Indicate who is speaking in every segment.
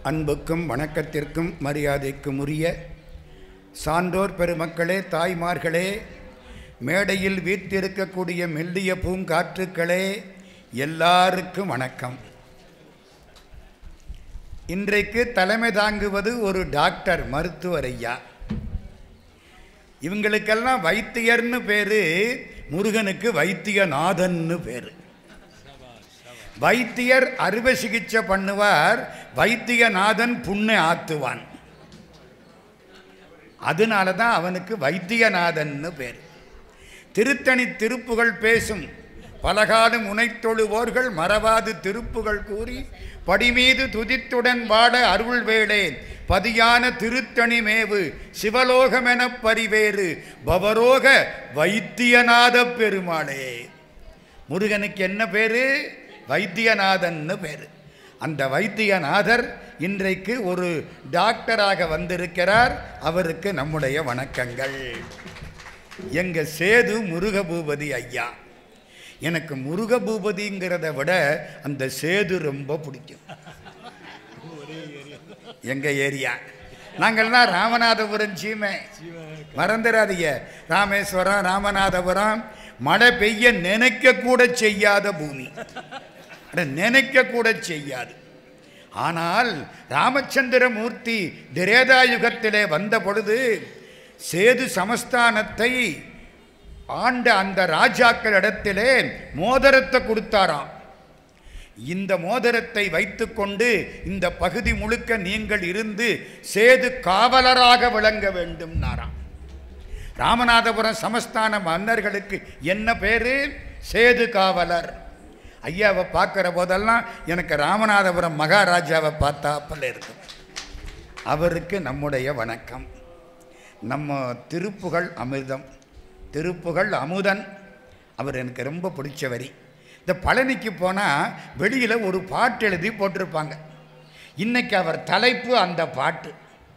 Speaker 1: அன்புக்கும் வணக்கத்திற்கும் மரியாதைக்கும் உரிய சான்றோர் பெருமக்களே தாய்மார்களே மேடையில் வீற்றிருக்கக்கூடிய மெல்லிய பூங்காற்றுக்களே எல்லாருக்கும் வணக்கம் இன்றைக்கு தலைமை தாங்குவது ஒரு டாக்டர் மருத்துவர் ஐயா இவங்களுக்கெல்லாம் வைத்தியர்னு பேரு முருகனுக்கு வைத்தியநாதன்னு பேரு வைத்தியர் அறுவை சிகிச்சை பண்ணுவார் வைத்தியநாதன் புண்ணை ஆத்துவான் அதனால தான் அவனுக்கு வைத்தியநாதன்னு பேர் திருத்தணி திருப்புகள் பேசும் பலகாலம் உனைத்தொழுவோர்கள் மறவாது திருப்புகள் கூறி படிமீது துதித்துடன் வாட அருள் வேளே பதியான திருத்தணி மேவு சிவலோகமெனப் பரிவேறு பவரோக வைத்தியநாத பெருமாளே முருகனுக்கு என்ன பேரு வைத்தியநாதன்னு பேர் அந்த வைத்தியநாதர் இன்றைக்கு ஒரு டாக்டராக வந்திருக்கிறார் அவருக்கு நம்முடைய வணக்கங்கள் எங்க சேது முருகபூபதி ஐயா எனக்கு முருகபூபதிங்கிறத விட அந்த சேது ரொம்ப பிடிக்கும் எங்க ஏரியா நாங்கள்லாம் ராமநாதபுரம் சீமை மறந்துடாதீங்க ராமேஸ்வரம் ராமநாதபுரம் மழை பெய்ய நினைக்க கூட செய்யாத பூமி அட நினைக்க கூட செய்யாது ஆனால் ராமச்சந்திரமூர்த்தி திரேதாயுகத்திலே வந்த பொழுது சேது சமஸ்தானத்தை ஆண்ட அந்த ராஜாக்களிடத்திலே மோதிரத்தை கொடுத்தாராம் இந்த மோதிரத்தை வைத்துக்கொண்டு இந்த பகுதி முழுக்க நீங்கள் இருந்து சேது காவலராக விளங்க வேண்டும் நாராம் ராமநாதபுரம் சமஸ்தான மன்னர்களுக்கு என்ன பேரு சேது காவலர் ஐயாவை பார்க்குற போதெல்லாம் எனக்கு ராமநாதபுரம் மகாராஜாவை பார்த்தாப்பல இருக்கும் அவருக்கு நம்முடைய வணக்கம் நம்ம திருப்புகழ் அமிர்தம் திருப்புகழ் அமுதன் அவர் எனக்கு ரொம்ப பிடிச்ச வரி இந்த பழனிக்கு போனால் வெளியில் ஒரு பாட்டு எழுதி போட்டிருப்பாங்க இன்னைக்கு அவர் தலைப்பு அந்த பாட்டு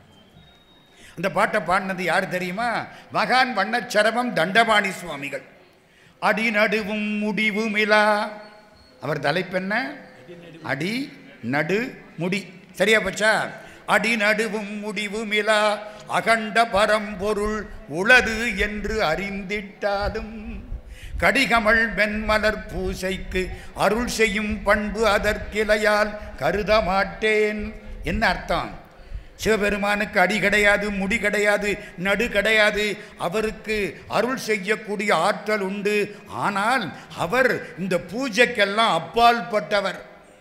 Speaker 1: அந்த பாட்டை பாடினது யார் தெரியுமா மகான் வண்ணச்சரவம் தண்டபாணி சுவாமிகள் அடி நடுவும் முடிவுமிலா அவர் தலைப்பு என்ன அடி நடு முடி சரியா பச்சா அடி நடுவும் முடிவுமிலா அகண்ட பரம்பொருள் உளது என்று அறிந்திட்டாலும் கடிகமள் வெண்மலர் பூசைக்கு அருள் செய்யும் பண்பு அதற்கிளையால் கருத மாட்டேன் என்ன அர்த்தம் சிவபெருமானுக்கு அடி கிடையாது முடி கிடையாது நடு கிடையாது அவருக்கு அருள் செய்யக்கூடிய ஆற்றல் உண்டு ஆனால் அவர் இந்த பூஜைக்கெல்லாம் அப்பால் பட்டவர்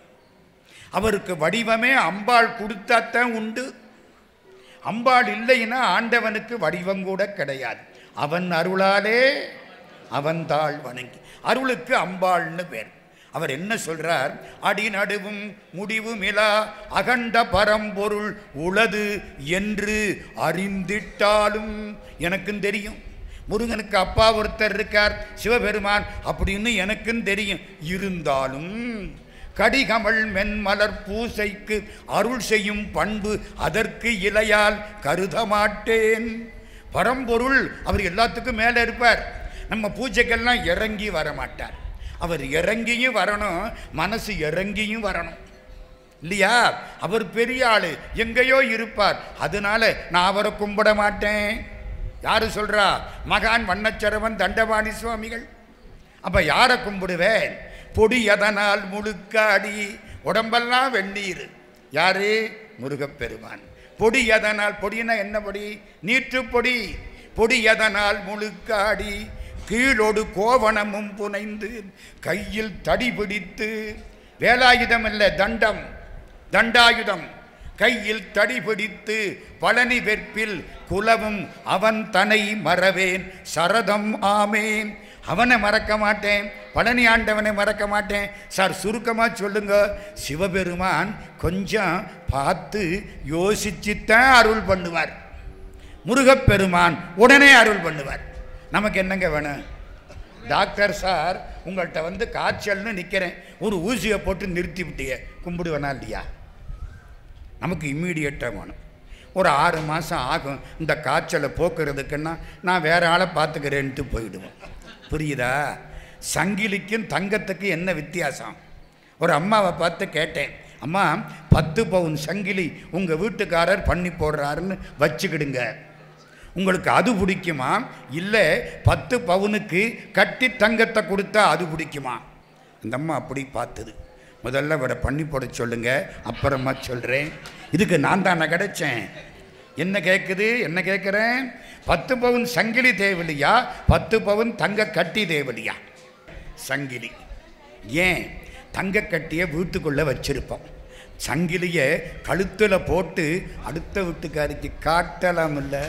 Speaker 1: அவருக்கு வடிவமே அம்பாள் கொடுத்தாத்தான் உண்டு அம்பாள் இல்லைன்னா ஆண்டவனுக்கு வடிவம் கூட கிடையாது அவன் அருளாலே அவன் தாழ் வணங்கி அருளுக்கு அம்பாள்னு பேர் அவர் என்ன சொல்றார் அடி நடுவும் முடிவுமிலா அகண்ட பரம்பொருள் உளது என்று அறிந்திட்டாலும் எனக்கும் தெரியும் முருகனுக்கு அப்பா ஒருத்தர் இருக்கார் சிவபெருமான் அப்படின்னு எனக்கும் தெரியும் இருந்தாலும் கடிகமள் மென்மலர் பூசைக்கு அருள் செய்யும் பண்பு அதற்கு இலையால் கருத மாட்டேன் பரம்பொருள் அவர் எல்லாத்துக்கும் மேலே இருப்பார் நம்ம பூஜைக்கெல்லாம் இறங்கி வர மாட்டார் அவர் இறங்கியும் வரணும் மனசு இறங்கியும் வரணும் இல்லையா அவர் பெரிய ஆளு எங்கேயோ இருப்பார் அதனால நான் அவரை கும்பிட மாட்டேன் யாரு சொல்றா மகான் வண்ணச்சரவன் தண்டபாணி சுவாமிகள் அப்ப யாரை கும்பிடுவேன் பொடி எதனால் முழுக்காடி உடம்பெல்லாம் வெந்நீர் யாரு முருகப்பெருமான் பொடி எதனால் பொடினா என்ன பொடி நீற்று பொடி பொடி எதனால் முழுக்காடி கீழோடு கோவணமும் புனைந்து கையில் தடி பிடித்து வேலாயுதம் இல்லை தண்டம் தண்டாயுதம் கையில் தடி பிடித்து பழனி வெற்பில் குலவும் அவன் தனை மறவேன் சரதம் ஆமேன் அவனை மறக்க மாட்டேன் பழனி ஆண்டவனை மறக்க மாட்டேன் சார் சுருக்கமாக சொல்லுங்க சிவபெருமான் கொஞ்சம் பார்த்து யோசிச்சுத்தான் அருள் பண்ணுவார் முருகப்பெருமான் உடனே அருள் பண்ணுவார் நமக்கு என்னங்க வேணும் டாக்டர் சார் உங்கள்கிட்ட வந்து காய்ச்சல்னு நிற்கிறேன் ஒரு ஊசியை போட்டு நிறுத்தி விட்டிய கும்பிடுவேனா இல்லையா நமக்கு இம்மீடியட்டாக வேணும் ஒரு ஆறு மாதம் ஆகும் இந்த காய்ச்சலை போக்குறதுக்குன்னா நான் வேற ஆளை பார்த்துக்கிறேன்ட்டு போயிடுவேன் புரியுதா சங்கிலிக்கும் தங்கத்துக்கும் என்ன வித்தியாசம் ஒரு அம்மாவை பார்த்து கேட்டேன் அம்மா பத்து பவுன் சங்கிலி உங்கள் வீட்டுக்காரர் பண்ணி போடுறாருன்னு வச்சுக்கிடுங்க உங்களுக்கு அது பிடிக்குமா இல்லை பத்து பவுனுக்கு கட்டி தங்கத்தை கொடுத்தா அது பிடிக்குமா அந்த அம்மா அப்படி பார்த்தது முதல்ல விட பண்ணி போட சொல்லுங்க அப்புறமா சொல்கிறேன் இதுக்கு நான் தானே கிடைச்சேன் என்ன கேட்குது என்ன கேட்குறேன் பத்து பவுன் சங்கிலி தேவலியா பத்து பவுன் தங்க கட்டி தேவலியா சங்கிலி ஏன் தங்க கட்டியை வீட்டுக்குள்ளே வச்சிருப்போம் சங்கிலியை கழுத்தில் போட்டு அடுத்த வீட்டுக்காரிக்கு காட்டலாம் இல்லை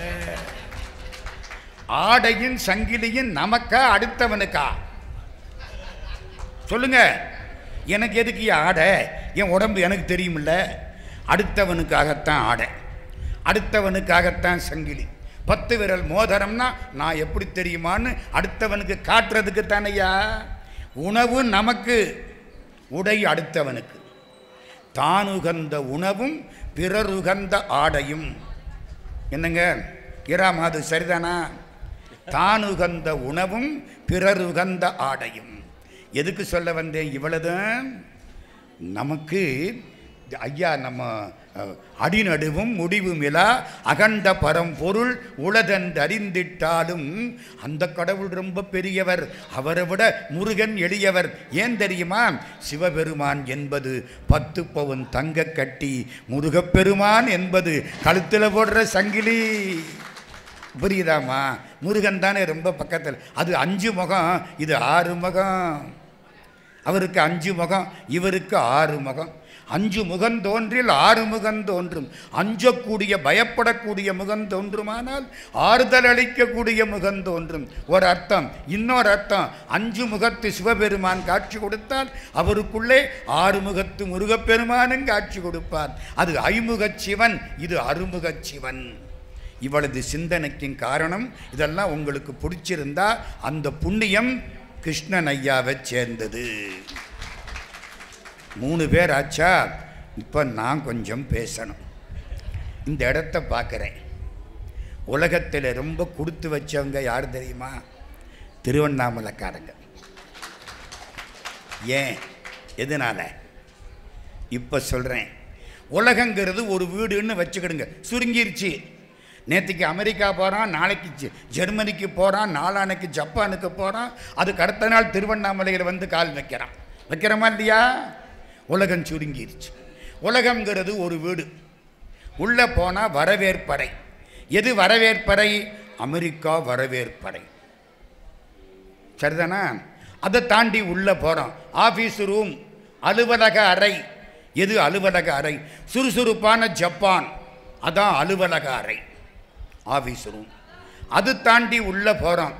Speaker 1: ஆடையும் சங்கிலியும் நமக்கா அடுத்தவனுக்கா சொல்லுங்க எனக்கு எதுக்கு ஆடை என் உடம்பு எனக்கு தெரியுமில்ல அடுத்தவனுக்காகத்தான் ஆடை அடுத்தவனுக்காகத்தான் சங்கிலி பத்து விரல் மோதிரம்னா நான் எப்படி தெரியுமான்னு அடுத்தவனுக்கு காட்டுறதுக்கு தானையா உணவு நமக்கு உடை அடுத்தவனுக்கு தானுகந்த உணவும் பிறருகந்த ஆடையும் என்னங்க இராம் அது சரிதானா தானுகந்த உணவும் பிறருகந்த ஆடையும் எதுக்கு சொல்ல வந்தேன் இவ்வளவுதான் நமக்கு ஐயா நம்ம அஹ், அடிநடுவும் முடிவும் இலா அகண்ட பரம்பொருள் உளதென்றறிந்திட்டாலும் அந்த கடவுள் ரொம்ப பெரியவர் அவரை விட முருகன் எளியவர் ஏன் தெரியுமா சிவபெருமான் என்பது பத்து பவுன் தங்க கட்டி முருகப்பெருமான் என்பது கழுத்தில் போடுற சங்கிலி புரியுதாம்மா முருகன் தானே ரொம்ப பக்கத்தில் அது அஞ்சு முகம் இது ஆறு முகம் அவருக்கு அஞ்சு முகம் இவருக்கு ஆறு முகம் அஞ்சு முகம் தோன்றில் ஆறு முகம் தோன்றும் அஞ்சக்கூடிய பயப்படக்கூடிய முகம் தோன்றுமானால் ஆறுதல் அளிக்கக்கூடிய முகம் தோன்றும் ஒரு அர்த்தம் இன்னொரு அர்த்தம் அஞ்சு முகத்து சிவபெருமான் காட்சி கொடுத்தால் அவருக்குள்ளே ஆறு முகத்து முருகப்பெருமானும் காட்சி கொடுப்பார் அது ஐமுகச் சிவன் இது அருமுகச் சிவன் இவளது சிந்தனைக்கும் காரணம் இதெல்லாம் உங்களுக்கு பிடிச்சிருந்தா அந்த புண்ணியம் கிருஷ்ணன் ஐயாவை சேர்ந்தது மூணு பேர் ஆச்சா இப்போ நான் கொஞ்சம் பேசணும் இந்த இடத்த பார்க்குறேன் உலகத்தில் ரொம்ப கொடுத்து வச்சவங்க யார் தெரியுமா திருவண்ணாமலைக்காரங்க ஏன் எதனால இப்போ சொல்கிறேன் உலகங்கிறது ஒரு வீடுன்னு வச்சுக்கிடுங்க சுருங்கிருச்சு நேற்றுக்கு அமெரிக்கா போகிறான் நாளைக்கு ஜெ- ஜெர்மனிக்கு போகிறான் நாளானைக்கு ஜப்பானுக்கு போகிறான் அதுக்கு அடுத்த நாள் திருவண்ணாமலையில் வந்து கால் வைக்கிறான் வைக்கிறோமா இல்லையா உலகம் சுருங்கிருச்சு உலகங்கிறது ஒரு வீடு உள்ளே போனால் வரவேற்பறை எது வரவேற்பறை அமெரிக்கா வரவேற்பறை சரிதானா அதை தாண்டி உள்ளே போகிறோம் ஆஃபீஸ் ரூம் அலுவலக அறை எது அலுவலக அறை சுறுசுறுப்பான ஜப்பான் அதான் அலுவலக அறை ஆஃபீஸ் ரூம் அது தாண்டி உள்ளே போகிறோம்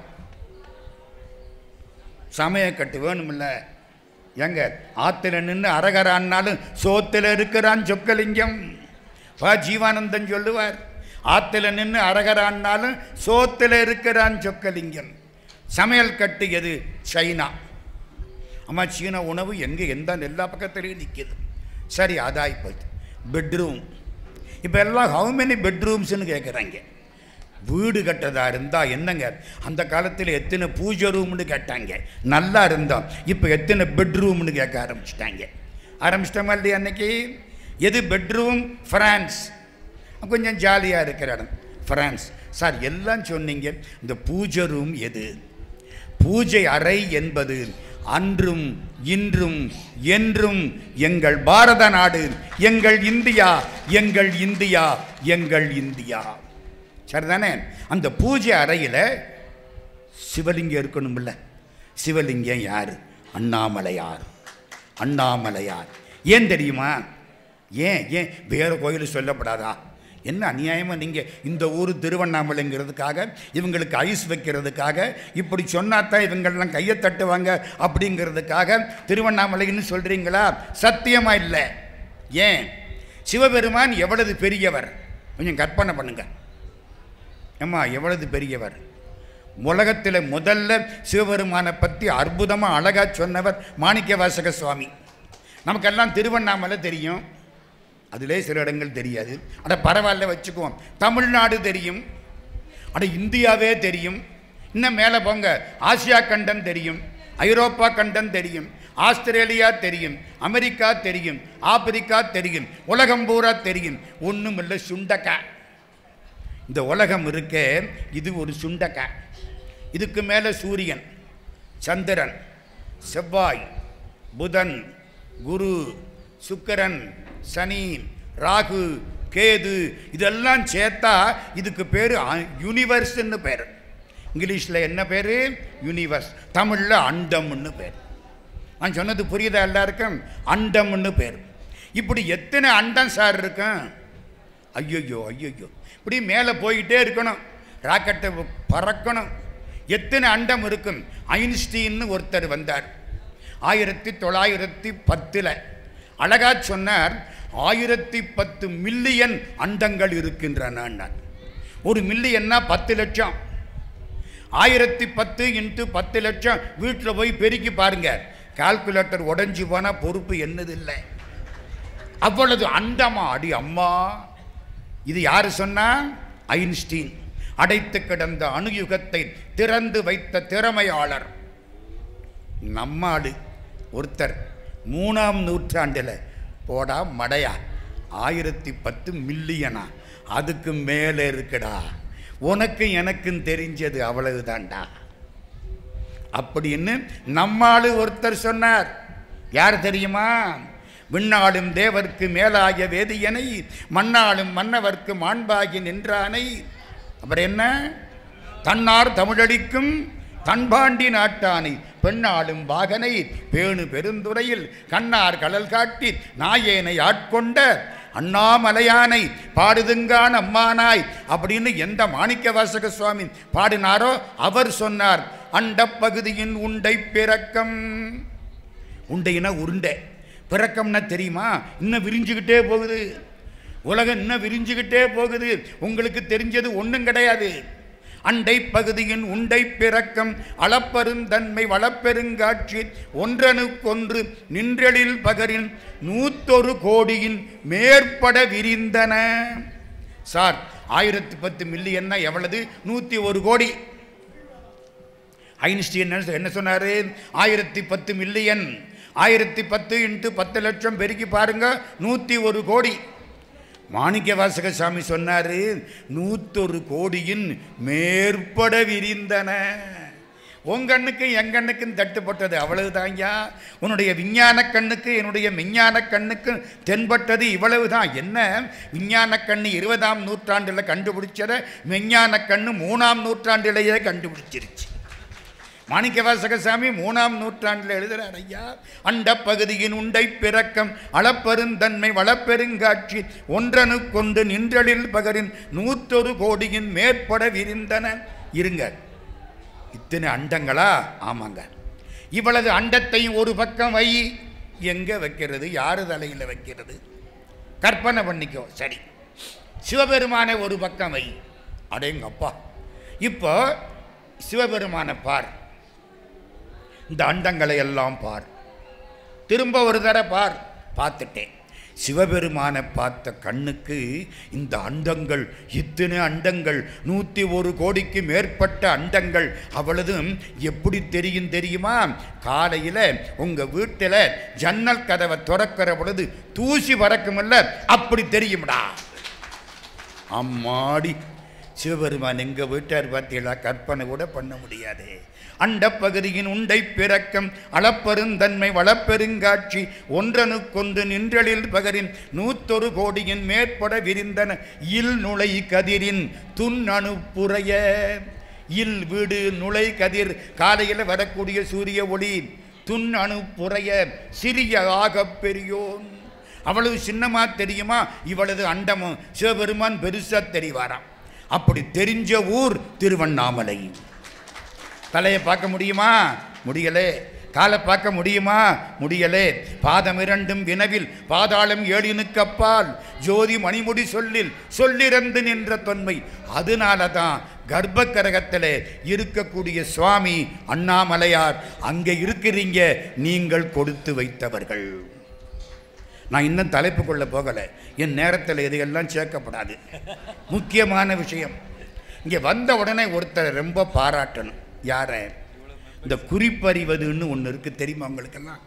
Speaker 1: சமயக்கட்டு வேணுமில்ல எங்க ஆத்துல நின்று அரகரான்னாலும் சோத்துல இருக்கிறான் சொக்கலிங்கம் பா ஜீவானந்தன் சொல்லுவார் ஆத்துல நின்று அரகரான்னாலும் சோத்துல இருக்கிறான் சொக்கலிங்கம் சமையல் கட்டு எது சைனா அம்மா சீன உணவு எங்கே எந்த எல்லா பக்கத்துலேயும் நிற்கிது சரி அதாய் போயிடுது பெட்ரூம் இப்போ எல்லாம் ஹவு மெனி பெட்ரூம்ஸ்னு கேட்குறாங்க வீடு கட்டதா இருந்தால் என்னங்க அந்த காலத்தில் எத்தனை பூஜை ரூம்னு கேட்டாங்க நல்லா இருந்தோம் இப்போ எத்தனை பெட்ரூம்னு கேட்க ஆரம்பிச்சிட்டாங்க ஆரம்பிச்சிட்டோமா இல்லையா அன்னைக்கு எது பெட்ரூம் ஃப்ரான்ஸ் கொஞ்சம் ஜாலியாக இருக்கிற இடம் ஃப்ரான்ஸ் சார் எல்லாம் சொன்னீங்க இந்த பூஜை ரூம் எது பூஜை அறை என்பது அன்றும் இன்றும் என்றும் எங்கள் பாரத நாடு எங்கள் இந்தியா எங்கள் இந்தியா எங்கள் இந்தியா சரிதானே அந்த பூஜை அறையில் சிவலிங்கம் இருக்கணும்ல சிவலிங்கம் யார் அண்ணாமலையார் அண்ணாமலையார் ஏன் தெரியுமா ஏன் ஏன் வேறு கோயில் சொல்லப்படாதா என்ன அநியாயமாக நீங்கள் இந்த ஊர் திருவண்ணாமலைங்கிறதுக்காக இவங்களுக்கு ஐஸ் வைக்கிறதுக்காக இப்படி சொன்னாதான் இவங்கெல்லாம் கையை தட்டுவாங்க அப்படிங்கிறதுக்காக திருவண்ணாமலைன்னு சொல்கிறீங்களா சத்தியமாக இல்லை ஏன் சிவபெருமான் எவ்வளவு பெரியவர் கொஞ்சம் கற்பனை பண்ணுங்க ஏம்மா எவ்வளவு பெரியவர் உலகத்தில் முதல்ல சிவபெருமானை பற்றி அற்புதமாக அழகாக சொன்னவர் மாணிக்க வாசக சுவாமி நமக்கெல்லாம் திருவண்ணாமலை தெரியும் அதிலே சில இடங்கள் தெரியாது அட பரவாயில்ல வச்சுக்குவோம் தமிழ்நாடு தெரியும் அட இந்தியாவே தெரியும் இன்னும் மேலே போங்க ஆசியா கண்டம் தெரியும் ஐரோப்பா கண்டம் தெரியும் ஆஸ்திரேலியா தெரியும் அமெரிக்கா தெரியும் ஆப்பிரிக்கா தெரியும் உலகம் பூரா தெரியும் ஒன்றும் இல்லை சுண்டக்காய் இந்த உலகம் இருக்கே இது ஒரு சுண்டக்காய் இதுக்கு மேலே சூரியன் சந்திரன் செவ்வாய் புதன் குரு சுக்கிரன் சனி ராகு கேது இதெல்லாம் சேர்த்தா இதுக்கு பேர் யூனிவர்ஸ்ன்னு பேர் இங்கிலீஷில் என்ன பேர் யூனிவர்ஸ் தமிழில் அண்டம்னு பேர் நான் சொன்னது புரியுதா எல்லாருக்கும் அண்டம்னு பேர் இப்படி எத்தனை அண்டம் சார் இருக்கும் ஐயோ ஐயோ இப்படி மேலே போயிட்டே இருக்கணும் ராக்கெட்டை பறக்கணும் எத்தனை அண்டம் இருக்கும் ஐன்ஸ்டீன்னு ஒருத்தர் வந்தார் ஆயிரத்தி தொள்ளாயிரத்தி பத்தில் அழகா சொன்னார் ஆயிரத்தி பத்து மில்லியன் அண்டங்கள் இருக்கின்றன ஒரு மில்லியன்னா பத்து லட்சம் ஆயிரத்தி பத்து இன்ட்டு பத்து லட்சம் வீட்டில் போய் பெருக்கி பாருங்க கால்குலேட்டர் உடஞ்சி போனால் பொறுப்பு என்னது இல்லை அவ்வளவு அண்டமா அடி அம்மா இது யார் சொன்னா ஐன்ஸ்டீன் அடைத்து கிடந்த அணுயுகத்தை திறந்து வைத்த திறமையாளர் நம்மாடு ஒருத்தர் மூணாம் நூற்றாண்டில் போடா மடையா ஆயிரத்தி பத்து மில்லியனா அதுக்கு மேலே இருக்குடா உனக்கும் எனக்கும் தெரிஞ்சது அவ்வளவுதான்டா அப்படின்னு நம்மாளு ஒருத்தர் சொன்னார் யார் தெரியுமா விண்ணாளும் தேவர்க்கு மேலாய வேதியனை மண்ணாளும் மன்னவர்க்கு மாண்பாகி நின்றானை அப்புறம் என்ன தன்னார் தமிழடிக்கும் தன்பாண்டி நாட்டானை பெண்ணாளும் வாகனை பேணு பெருந்துறையில் கண்ணார் கடல் காட்டி நாயேனை ஆட்கொண்ட அண்ணாமலையானை பாடுதுங்கான் அம்மானாய் அப்படின்னு எந்த மாணிக்க வாசக சுவாமி பாடினாரோ அவர் சொன்னார் அண்டப்பகுதியின் உண்டை பிறக்கம் உண்டைனா உருண்டை பிறக்கம்னா தெரியுமா இன்னும் விரிஞ்சுக்கிட்டே போகுது உலகம் இன்னும் விரிஞ்சுக்கிட்டே போகுது உங்களுக்கு தெரிஞ்சது ஒன்றும் கிடையாது அண்டை பகுதியின் உண்டை பிறக்கம் அளப்பெருந்தன்மை வளப்பெருங்காட்சி ஒன்றனுக்கொன்று நின்றலில் பகரின் நூத்தொரு கோடியின் மேற்பட விரிந்தன சார் ஆயிரத்தி பத்து மில்லியன்னா எவ்வளவு நூற்றி ஒரு கோடி ஐன்ஸ்டீன் என்ன- என்ன சொன்னார் ஆயிரத்தி பத்து மில்லியன் ஆயிரத்தி பத்து இன்ட்டு பத்து லட்சம் பெருக்கி பாருங்க நூற்றி ஒரு கோடி மாணிக்க வாசக சாமி சொன்னார் நூற்றொரு கோடியின் மேற்பட விரிந்தன உன் கண்ணுக்கும் என் கண்ணுக்கும் தட்டுப்பட்டது அவ்வளவுதான்யா உன்னுடைய விஞ்ஞான கண்ணுக்கு என்னுடைய விஞ்ஞான கண்ணுக்கும் தென்பட்டது இவ்வளவுதான் என்ன விஞ்ஞான கண்ணு இருபதாம் நூற்றாண்டில் கண்டுபிடிச்சதை விஞ்ஞான கண்ணு மூணாம் நூற்றாண்டிலேயே கண்டுபிடிச்சிருச்சு மாணிக்க வாசகசாமி மூணாம் நூற்றாண்டில் எழுதுகிறார் ஐயா அண்ட பகுதியின் உண்டை பிறக்கம் அளப்பெருந்தன்மை வளப்பெருங்காட்சி ஒன்றனுக்கொண்டு நின்றலில் பகரின் நூற்றொரு கோடியின் மேற்பட விரிந்தன இருங்க இத்தனை அண்டங்களா ஆமாங்க இவ்வளவு அண்டத்தையும் ஒரு பக்கம் வை எங்கே வைக்கிறது யாரு தலையில் வைக்கிறது கற்பனை பண்ணிக்கோ சரி சிவபெருமானை ஒரு பக்கம் வை அடேங்கப்பா இப்போ சிவபெருமானை பார் இந்த அண்டங்களை எல்லாம் பார் திரும்ப ஒரு தடவை பார் பார்த்துட்டேன் சிவபெருமானை பார்த்த கண்ணுக்கு இந்த அண்டங்கள் இத்தனை அண்டங்கள் நூற்றி ஒரு கோடிக்கு மேற்பட்ட அண்டங்கள் அவ்வளதும் எப்படி தெரியும் தெரியுமா காலையில் உங்கள் வீட்டில் ஜன்னல் கதவை திறக்கிற பொழுது தூசி பறக்குமில்ல அப்படி தெரியும்டா அம்மாடி சிவபெருமான் எங்கள் வீட்டார் பார்த்தீங்களா கற்பனை கூட பண்ண முடியாது அண்டப்பகுதியின் உண்டை பிறக்கம் அளப்பெருந்தன்மை வளப்பெருங்காட்சி ஒன்றனுக்கொன்று நின்றலில் பகரின் நூத்தொரு கோடியின் மேற்பட விரிந்தன இல் நுழை கதிரின் துன் அணுப்புறைய இல் வீடு நுழை கதிர் காலையில் வரக்கூடிய சூரிய ஒளி துன் அணுப்புறைய சிறிய ஆகப் பெரியோன் அவ்வளவு சின்னமா தெரியுமா இவ்வளவு அண்டமும் சிவபெருமான் பெருசா தெரிவாராம் அப்படி தெரிஞ்ச ஊர் திருவண்ணாமலை தலையை பார்க்க முடியுமா முடியலே காலை பார்க்க முடியுமா முடியலே பாதம் இரண்டும் வினவில் பாதாளம் ஏழினுக்கு அப்பால் ஜோதி மணிமுடி சொல்லில் சொல்லிறந்து நின்ற தொன்மை அதனால தான் கர்ப்பக்கரகத்தில் இருக்கக்கூடிய சுவாமி அண்ணாமலையார் அங்கே இருக்கிறீங்க நீங்கள் கொடுத்து வைத்தவர்கள் நான் இன்னும் தலைப்புக்குள்ள போகலை என் நேரத்தில் இதையெல்லாம் சேர்க்கப்படாது முக்கியமான விஷயம் இங்கே வந்த உடனே ஒருத்தரை ரொம்ப பாராட்டணும் யாரை இந்த குறிப்பறிவதுன்னு ஒன்று இருக்குது தெரியுமா உங்களுக்கெல்லாம்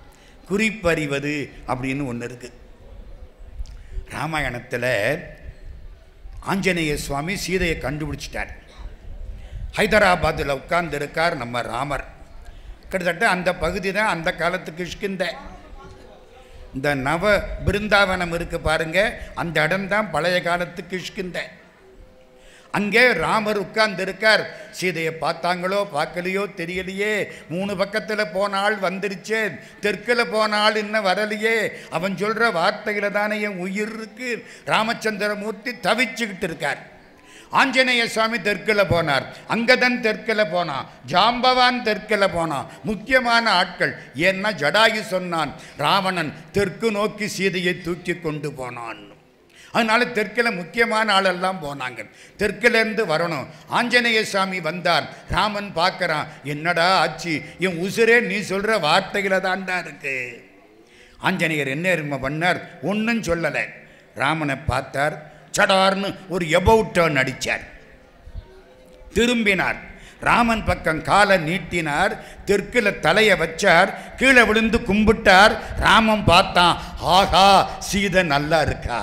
Speaker 1: குறிப்பறிவது அப்படின்னு ஒன்று இருக்கு ராமாயணத்தில் ஆஞ்சநேய சுவாமி சீதையை கண்டுபிடிச்சிட்டார் ஹைதராபாத்தில் உட்கார்ந்திருக்கார் நம்ம ராமர் கிட்டத்தட்ட அந்த பகுதி தான் அந்த காலத்துக்கு கிஷ்கிந்த இந்த நவ பிருந்தாவனம் இருக்கு பாருங்க அந்த இடம்தான் பழைய காலத்து கிஷ்கிந்த அங்கே ராமர் உட்கார்ந்து இருக்கார் சீதையை பார்த்தாங்களோ பார்க்கலையோ தெரியலையே மூணு பக்கத்தில் போனால் வந்துருச்சே தெற்கில் போனால் இன்னும் வரலையே அவன் சொல்கிற வார்த்தையில் தானே என் உயிர் இருக்கு ராமச்சந்திரமூர்த்தி தவிச்சுக்கிட்டு இருக்கார் ஆஞ்சநேய சுவாமி தெற்கில் போனார் அங்கதன் தெற்கில் போனான் ஜாம்பவான் தெற்கில் போனான் முக்கியமான ஆட்கள் ஏன்னா ஜடாயு சொன்னான் ராவணன் தெற்கு நோக்கி சீதையை தூக்கி கொண்டு போனான் அதனால தெற்கில் முக்கியமான ஆளெல்லாம் போனாங்க தெற்கிலேருந்து வரணும் ஆஞ்சநேய சாமி வந்தார் ராமன் பார்க்கறான் என்னடா ஆச்சு என் உசுரே நீ சொல்கிற வார்த்தைகளை தான்டா இருக்கு ஆஞ்சநேயர் என்ன இரும பண்ணார் ஒன்றும் சொல்லலை ராமனை பார்த்தார் சடார்னு ஒரு எபவுட் டர்ன் அடித்தார் திரும்பினார் ராமன் பக்கம் காலை நீட்டினார் தெற்கில் தலையை வச்சார் கீழே விழுந்து கும்பிட்டார் ராமன் பார்த்தான் ஆஹா சீதை நல்லா இருக்கா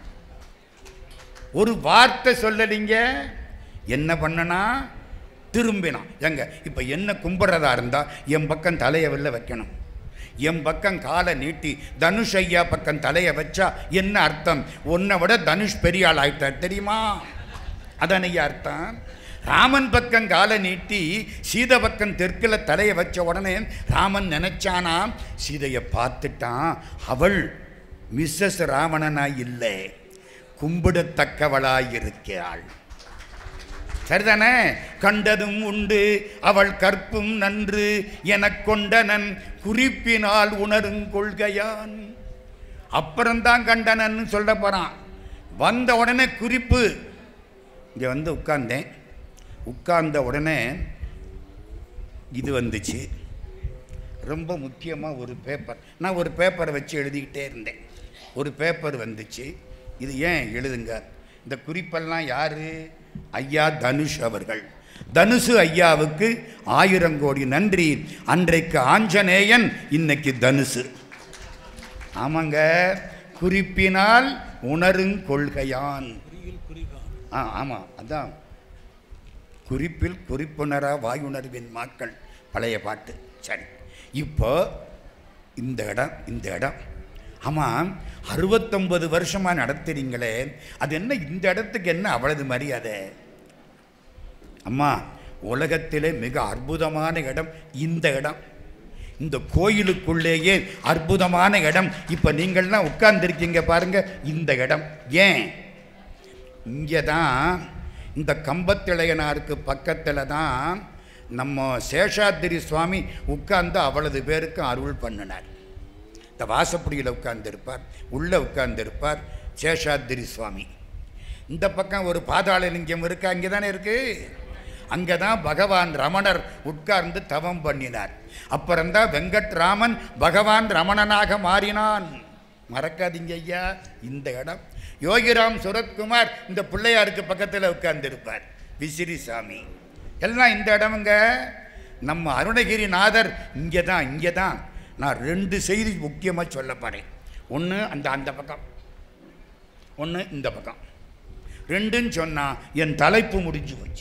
Speaker 1: ஒரு வார்த்தை சொல்லலிங்க என்ன பண்ணனா திரும்பினான் எங்க இப்போ என்ன கும்பிட்றதா இருந்தால் என் பக்கம் தலையை வெளில வைக்கணும் என் பக்கம் காலை நீட்டி தனுஷ் ஐயா பக்கம் தலையை வச்சா என்ன அர்த்தம் உன்னை விட தனுஷ் பெரிய ஆள் ஆயிட்டார் தெரியுமா அதான் ஐயா அர்த்தம் ராமன் பக்கம் காலை நீட்டி சீதை பக்கம் தெற்கில் தலையை வச்ச உடனே ராமன் நினைச்சானா சீதையை பார்த்துட்டான் அவள் மிஸ்ஸஸ் ராவணனா இல்லை கும்பிடத்தக்கவளாய் இருக்கிறாள் சரிதானே கண்டதும் உண்டு அவள் கற்பும் நன்று எனக் கொண்டனன் குறிப்பினால் உணரும் கொள்கையான் அப்புறம்தான் கண்டனன் சொல்ல போறான் வந்த உடனே குறிப்பு இங்கே வந்து உட்கார்ந்தேன் உட்கார்ந்த உடனே இது வந்துச்சு ரொம்ப முக்கியமாக ஒரு பேப்பர் நான் ஒரு பேப்பரை வச்சு எழுதிக்கிட்டே இருந்தேன் ஒரு பேப்பர் வந்துச்சு இது ஏன் எழுதுங்க இந்த குறிப்பெல்லாம் யார் ஐயா தனுஷ் அவர்கள் தனுஷு ஐயாவுக்கு ஆயிரம் கோடி நன்றி அன்றைக்கு ஆஞ்சநேயன் இன்னைக்கு தனுசு ஆமாங்க குறிப்பினால் உணருங் கொள்கையான் ஆ ஆமாம் அதான் குறிப்பில் குறிப்புணரா வாயுணர்வின் மாக்கள் பழைய பாட்டு சரி இப்போ இந்த இடம் இந்த இடம் ஆமாம் அறுபத்தொன்பது வருஷமாக நடத்துறீங்களே அது என்ன இந்த இடத்துக்கு என்ன அவ்வளவு மரியாதை அம்மா உலகத்திலே மிக அற்புதமான இடம் இந்த இடம் இந்த கோயிலுக்குள்ளேயே அற்புதமான இடம் இப்போ நீங்கள்லாம் உட்கார்ந்துருக்கீங்க பாருங்க இந்த இடம் ஏன் இங்கே தான் இந்த கம்பத்திளையனாருக்கு பக்கத்தில் தான் நம்ம சேஷாத்திரி சுவாமி உட்கார்ந்து அவ்வளவு பேருக்கும் அருள் பண்ணினார் இந்த வாசப்படியில் உட்கார்ந்திருப்பார் உள்ளே உட்கார்ந்திருப்பார் சேஷாத்திரி சுவாமி இந்த பக்கம் ஒரு பாதாள லிங்கம் இருக்கு அங்கே தானே இருக்கு அங்கே தான் பகவான் ரமணர் உட்கார்ந்து தவம் பண்ணினார் அப்புறம்தான் வெங்கட்ராமன் பகவான் ரமணனாக மாறினான் மறக்காதீங்க ஐயா இந்த இடம் யோகிராம் சுரத்குமார் இந்த பிள்ளையாருக்கு பக்கத்தில் உட்கார்ந்திருப்பார் விசிறி சாமி எல்லாம் இந்த இடமுங்க நம்ம அருணகிரிநாதர் இங்கே தான் இங்கே தான் நான் ரெண்டு செய்தி முக்கியமாக சொல்ல போகிறேன் ஒன்று அந்த அந்த பக்கம் ஒன்று இந்த பக்கம் ரெண்டுன்னு சொன்னால் என் தலைப்பு முடிஞ்சு போச்சு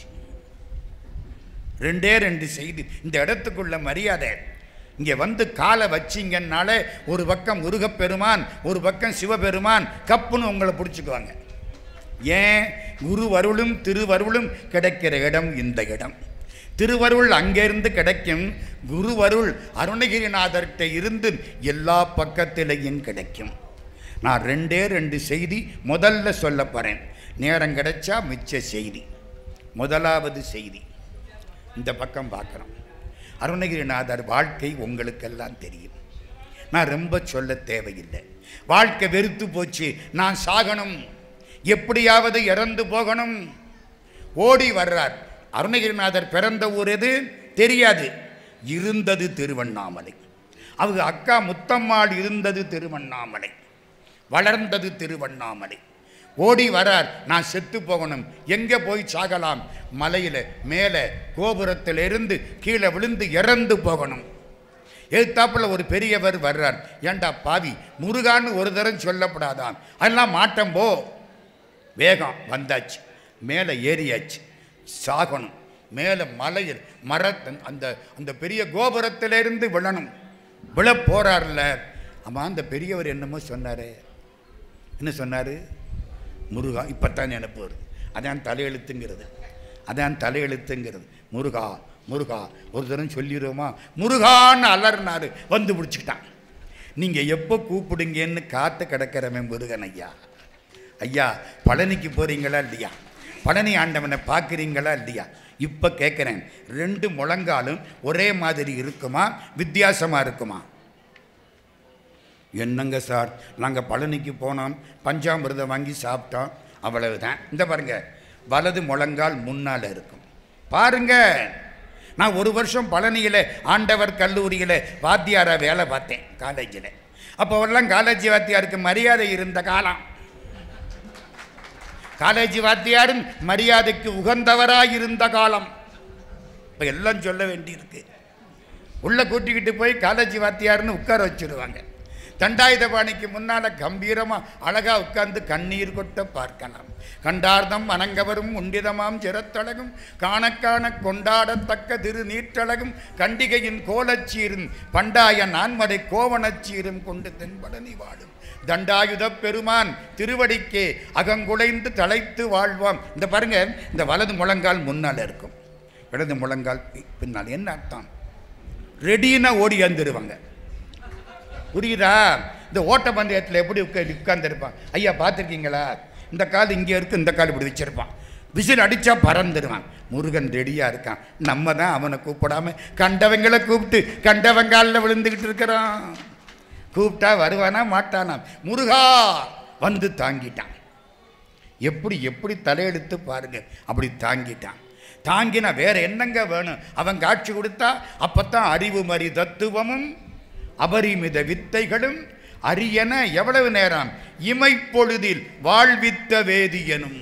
Speaker 1: ரெண்டே ரெண்டு செய்தி இந்த இடத்துக்குள்ள மரியாதை இங்கே வந்து காலை வச்சிங்கன்னாலே ஒரு பக்கம் முருகப்பெருமான் ஒரு பக்கம் சிவபெருமான் கப்புன்னு உங்களை பிடிச்சிக்குவாங்க ஏன் குருவருளும் திருவருளும் கிடைக்கிற இடம் இந்த இடம் திருவருள் அங்கேருந்து கிடைக்கும் குருவருள் அருணகிரிநாதர்கிட்ட இருந்து எல்லா பக்கத்திலையும் கிடைக்கும் நான் ரெண்டே ரெண்டு செய்தி முதல்ல சொல்ல போகிறேன் நேரம் கிடைச்சா மிச்ச செய்தி முதலாவது செய்தி இந்த பக்கம் பார்க்குறோம் அருணகிரிநாதர் வாழ்க்கை உங்களுக்கெல்லாம் தெரியும் நான் ரொம்ப சொல்ல தேவையில்லை வாழ்க்கை வெறுத்து போச்சு நான் சாகணும் எப்படியாவது இறந்து போகணும் ஓடி வர்றார் அருணகிரிநாதர் பிறந்த ஊர் எது தெரியாது இருந்தது திருவண்ணாமலை அவங்க அக்கா முத்தம்மாள் இருந்தது திருவண்ணாமலை வளர்ந்தது திருவண்ணாமலை ஓடி வரார் நான் செத்து போகணும் எங்கே போய் சாகலாம் மலையில் மேலே கோபுரத்திலிருந்து கீழே விழுந்து இறந்து போகணும் எதிர்த்தாப்புல ஒரு பெரியவர் வர்றார் ஏண்டா பாவி முருகான்னு ஒரு தரம் சொல்லப்படாதான் அதெல்லாம் மாட்டம் போ வேகம் வந்தாச்சு மேலே ஏறியாச்சு சாகணும் மேலே மலையில் மர அந்த அந்த பெரிய கோபுரத்திலிருந்து விழணும் விழ போறார்ல ஆமா அந்த பெரியவர் என்னமோ சொன்னாரே என்ன சொன்னார் முருகா இப்போ தான் நினப்பு வருது அதான் தலையெழுத்துங்கிறது அதான் தலையெழுத்துங்கிறது முருகா முருகா ஒரு தரம் சொல்லிடுவோமா முருகான்னு அலர்னாரு வந்து பிடிச்சிக்கிட்டான் நீங்கள் எப்போ கூப்பிடுங்கன்னு காத்து கிடக்கிறவன் முருகன் ஐயா ஐயா பழனிக்கு போகிறீங்களா இல்லையா பழனி ஆண்டவனை பார்க்குறீங்களா இல்லையா இப்போ கேட்குறேன் ரெண்டு முழங்காலும் ஒரே மாதிரி இருக்குமா வித்தியாசமாக இருக்குமா என்னங்க சார் நாங்கள் பழனிக்கு போனோம் பஞ்சாமிர்தம் வாங்கி சாப்பிட்டோம் அவ்வளவுதான் இந்த பாருங்க வலது முழங்கால் முன்னால் இருக்கும் பாருங்க நான் ஒரு வருஷம் பழனியில் ஆண்டவர் கல்லூரியில் வாத்தியாராக வேலை பார்த்தேன் காலேஜில் அப்போவெல்லாம் காலேஜ் வாத்தியாருக்கு மரியாதை இருந்த காலம் காலேஜ் வாத்தியாரும் மரியாதைக்கு உகந்தவராக இருந்த காலம் இப்போ எல்லாம் சொல்ல வேண்டியிருக்கு உள்ளே கூட்டிக்கிட்டு போய் காலேஜ் வாத்தியார்னு உட்கார வச்சிருவாங்க தண்டாயுதபாணிக்கு முன்னால் கம்பீரமாக அழகாக உட்கார்ந்து கண்ணீர் கொட்ட பார்க்கலாம் கண்டார்தம் அனங்கவரும் உண்டிதமாம் சிரத்தழகும் காணக்காண கொண்டாடத்தக்க திரு நீற்றழகும் கண்டிகையின் கோலச்சீரும் பண்டாய நான்மடை கோவணச்சீரும் கொண்டு தென்படனி வாழும் தண்டாயுத பெருமான் திருவடிக்கே அகங்குலைந்து தலைத்து வாழ்வாம் இந்த பாருங்க இந்த வலது முழங்கால் முன்னால் இருக்கும் இடது முழங்கால் பி- பின்னால் என்ன அர்த்தம் ரெடினா ஓடி வந்துடுவாங்க புரியுதா இந்த ஓட்ட பந்தயத்தில் எப்படி உட்கா உட்கார்ந்துருப்பான் ஐயா பார்த்துருக்கீங்களா இந்த கால் இங்கே இருக்கு இந்த கால் இப்படி வச்சிருப்பான் விசில் அடித்தா பறந்துடுவான் முருகன் ரெடியாக இருக்கான் நம்ம தான் அவனை கூப்பிடாம கண்டவங்களை கூப்பிட்டு கண்டவங்காலில் விழுந்துக்கிட்டு இருக்கிறான் கூப்பிட்டா வருவானா மாட்டானா முருகா வந்து தாங்கிட்டான் எப்படி எப்படி தலையெடுத்து பாருங்க அப்படி தாங்கிட்டான் தாங்கினா வேற என்னங்க வேணும் அவன் காட்சி கொடுத்தா அப்பத்தான் அறிவு மறி தத்துவமும் அபரிமித வித்தைகளும் அரியன எவ்வளவு நேரம் இமைப்பொழுதில் வாழ்வித்த வேதியனும்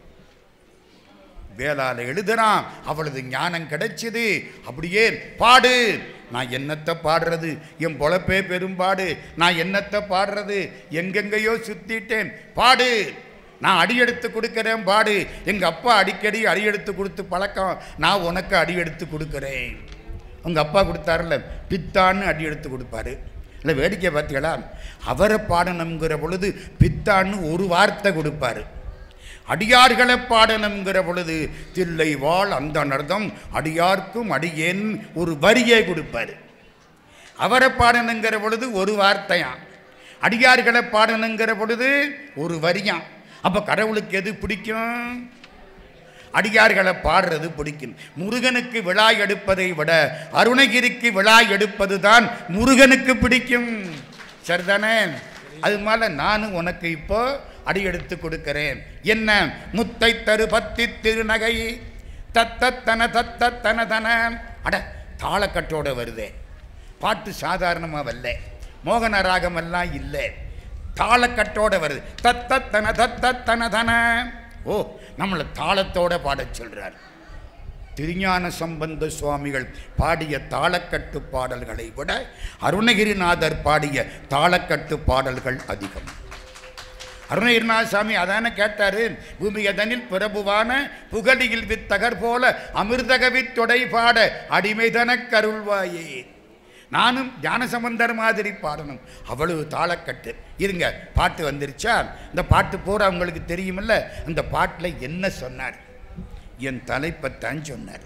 Speaker 1: வேளால எழுதுறான் அவளது ஞானம் கிடைச்சது அப்படியே பாடு நான் என்னத்தை பாடுறது என் பொழப்பே பெரும்பாடு நான் என்னத்தை பாடுறது எங்கெங்கேயோ சுத்திட்டேன் பாடு நான் அடியெடுத்து கொடுக்கிறேன் பாடு எங்கள் அப்பா அடிக்கடி அடியெடுத்து கொடுத்து பழக்கம் நான் உனக்கு அடியெடுத்து கொடுக்குறேன் உங்கள் அப்பா கொடுத்தாருல்ல பித்தான்னு அடியெடுத்து கொடுப்பாரு இல்லை வேடிக்கை பார்த்தீங்களா அவரை பாடணுங்கிற பொழுது பித்தான்னு ஒரு வார்த்தை கொடுப்பாரு அடியார்களை பாடணுங்கிற பொழுது தில்லை வாழ் அந்த நர்தம் அடியார்க்கும் அடியேன் ஒரு வரியை கொடுப்பாரு அவரை பாடணுங்கிற பொழுது ஒரு வார்த்தையாம் அடியார்களை பாடணுங்கிற பொழுது ஒரு வரியாம் அப்போ கடவுளுக்கு எது பிடிக்கும் அடியார்களை பாடுறது பிடிக்கும் முருகனுக்கு விழா எடுப்பதை விட அருணகிரிக்கு விழா எடுப்பது தான் முருகனுக்கு பிடிக்கும் சரிதானே அது மேல நானும் உனக்கு இப்போ அடியெடுத்து கொடுக்கிறேன் என்ன முத்தை தரு பத்தி திருநகை தத்தத்தன தத்தத்தன தன அட தாளக்கட்டோட வருதே பாட்டு சாதாரணமாக வரல மோகன ராகமெல்லாம் இல்லை தாளக்கட்டோட வருது தத்தத்தன தத்தத்தன தன ஓ நம்மளை தாளத்தோட பாடச் சொல்றார் திருஞான சம்பந்த சுவாமிகள் பாடிய தாளக்கட்டு பாடல்களை விட அருணகிரிநாதர் பாடிய தாளக்கட்டு பாடல்கள் அதிகம் அருணகிரிநாத சாமி அதானே கேட்டாரு பூமியதனில் பிரபுவான புகழியில் வித்தகர் போல அமிர்தகவி தொடை பாட அடிமைதனக் கருள்வாயே நானும் ஞானசம்பந்தர் மாதிரி பாடணும் அவ்வளவு தாளக்கட்டு இருங்க பாட்டு வந்துருச்சா இந்த பாட்டு பூரா உங்களுக்கு தெரியுமில்ல அந்த பாட்டில் என்ன சொன்னார் என் தலைப்பைத்தான் சொன்னார்